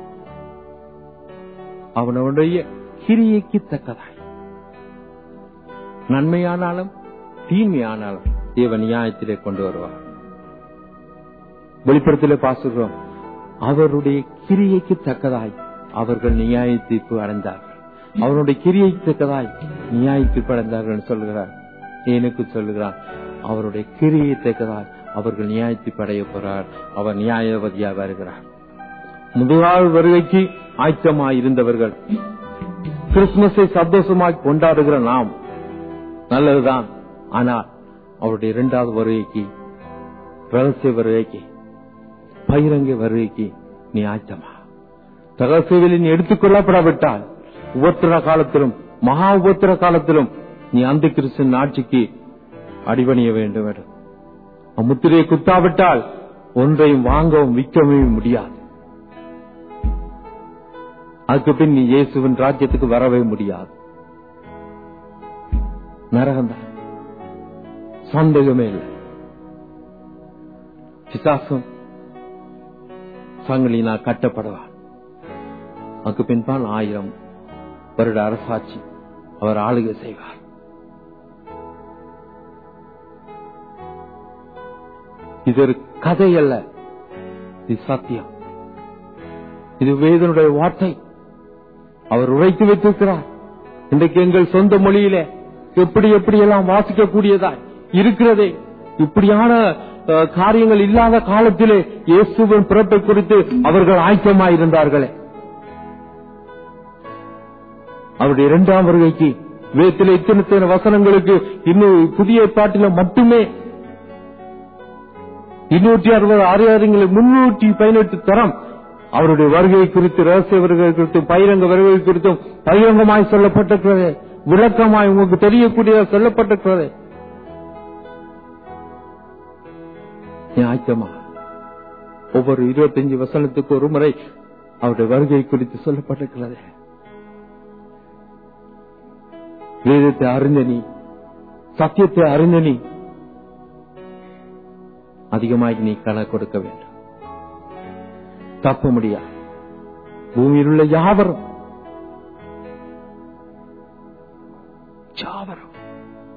அவனுடைய கிரியைக்கு தக்கதாய் நன்மையானாலும் தீமையானாலும் தேவ நியாயத்திலே கொண்டு வருவார் வெளிப்படத்திலே பாசுகிறோம் அவருடைய கிரியைக்கு தக்கதாய் அவர்கள் நியாய தீர்ப்பு அடைந்தார்கள் அவருடைய கிரியைக்கு தக்கதாய் நியாய தீர்ப்பு அடைந்தார்கள் என்று சொல்லுகிறார் எனக்கு சொல்லுகிறார் அவருடைய கிரியை தக்கதாய் அவர்கள் நியாய தீர்ப்பு அடைய போறார் அவர் நியாயவதியாக வருகிறார் முதலாவது வருகைக்கு ஆயத்தமாய் இருந்தவர்கள் கிறிஸ்துமஸை சந்தோஷமாய் கொண்டாடுகிற நாம் நல்லதுதான் ஆனால் அவருடைய இரண்டாவது வருகைக்கு ரகசிய வருகைக்கு பகிரங்க வருகைக்கு நீ ஆயத்தமா ரகசியவில் நீ எடுத்துக் கொள்ளப்படாவிட்டால் உபத்திர காலத்திலும் மகா உபத்திர காலத்திலும் நீ அந்த கிறிஸ்தன் ஆட்சிக்கு அடிபணிய வேண்டும் என்று முத்திரையை குத்தாவிட்டால் ஒன்றையும் வாங்கவும் விற்கவும் முடியாது அதுக்கு பின் நீ இயேசுவின் ராஜ்யத்துக்கு வரவே முடியாது நரகம்தான் சந்தேகமே இல்லை பிசாசும் சங்கிலினா கட்டப்படுவார் அதுக்கு பின்பால் ஆயிரம் வருட அரசாட்சி அவர் ஆளுகை செய்வார் இது ஒரு கதை அல்ல இது சத்தியம் இது வேதனுடைய வார்த்தை அவர் உழைத்து வைத்திருக்கிறார் இன்றைக்கு எங்கள் சொந்த மொழியிலே எப்படி எப்படி எல்லாம் வாசிக்கக்கூடியதா இருக்கிறதே இப்படியான அஹ், காரியங்கள் இல்லாத காலத்திலே இயேசுவின் பிறப்பை குறித்து அவர்கள் ஆயத்தமாயிருந்தார்களே அவருடைய இரண்டாம் வருகைக்கு வேத்திலே இத்தனை இத்தனை வசனங்களுக்கு இன்னும் புதிய ஏற்பாட்டில மட்டுமே இருநூற்றி அறுபது ஆறாயிரங்களுக்கு முன்னூற்றி பதினெட்டு தரம் அவருடைய வருகை குறித்து ரகசிய வருகை குறித்தும் பகிரங்க வருகை குறித்தும் பகிரங்கமாய் சொல்லப்பட்டிருக்கிறது விளக்கமாய் உங்களுக்கு தெரியக்கூடிய சொல்லப்பட்டிருக்கிறது நீ ஆயத்தமா ஒவ்வொரு இருபத்தஞ்சு வசனத்துக்கு ஒரு முறை அவருடைய வருகை குறித்து சொல்லப்பட்டிருக்கிறது வேதத்தை அறிந்த நீ சத்தியத்தை அறிந்த நீ அதிகமாக நீ கணக்கு கொடுக்க வேண்டும் தப்ப முடியாது பூமியில் உள்ள யாவரும் யாவரும்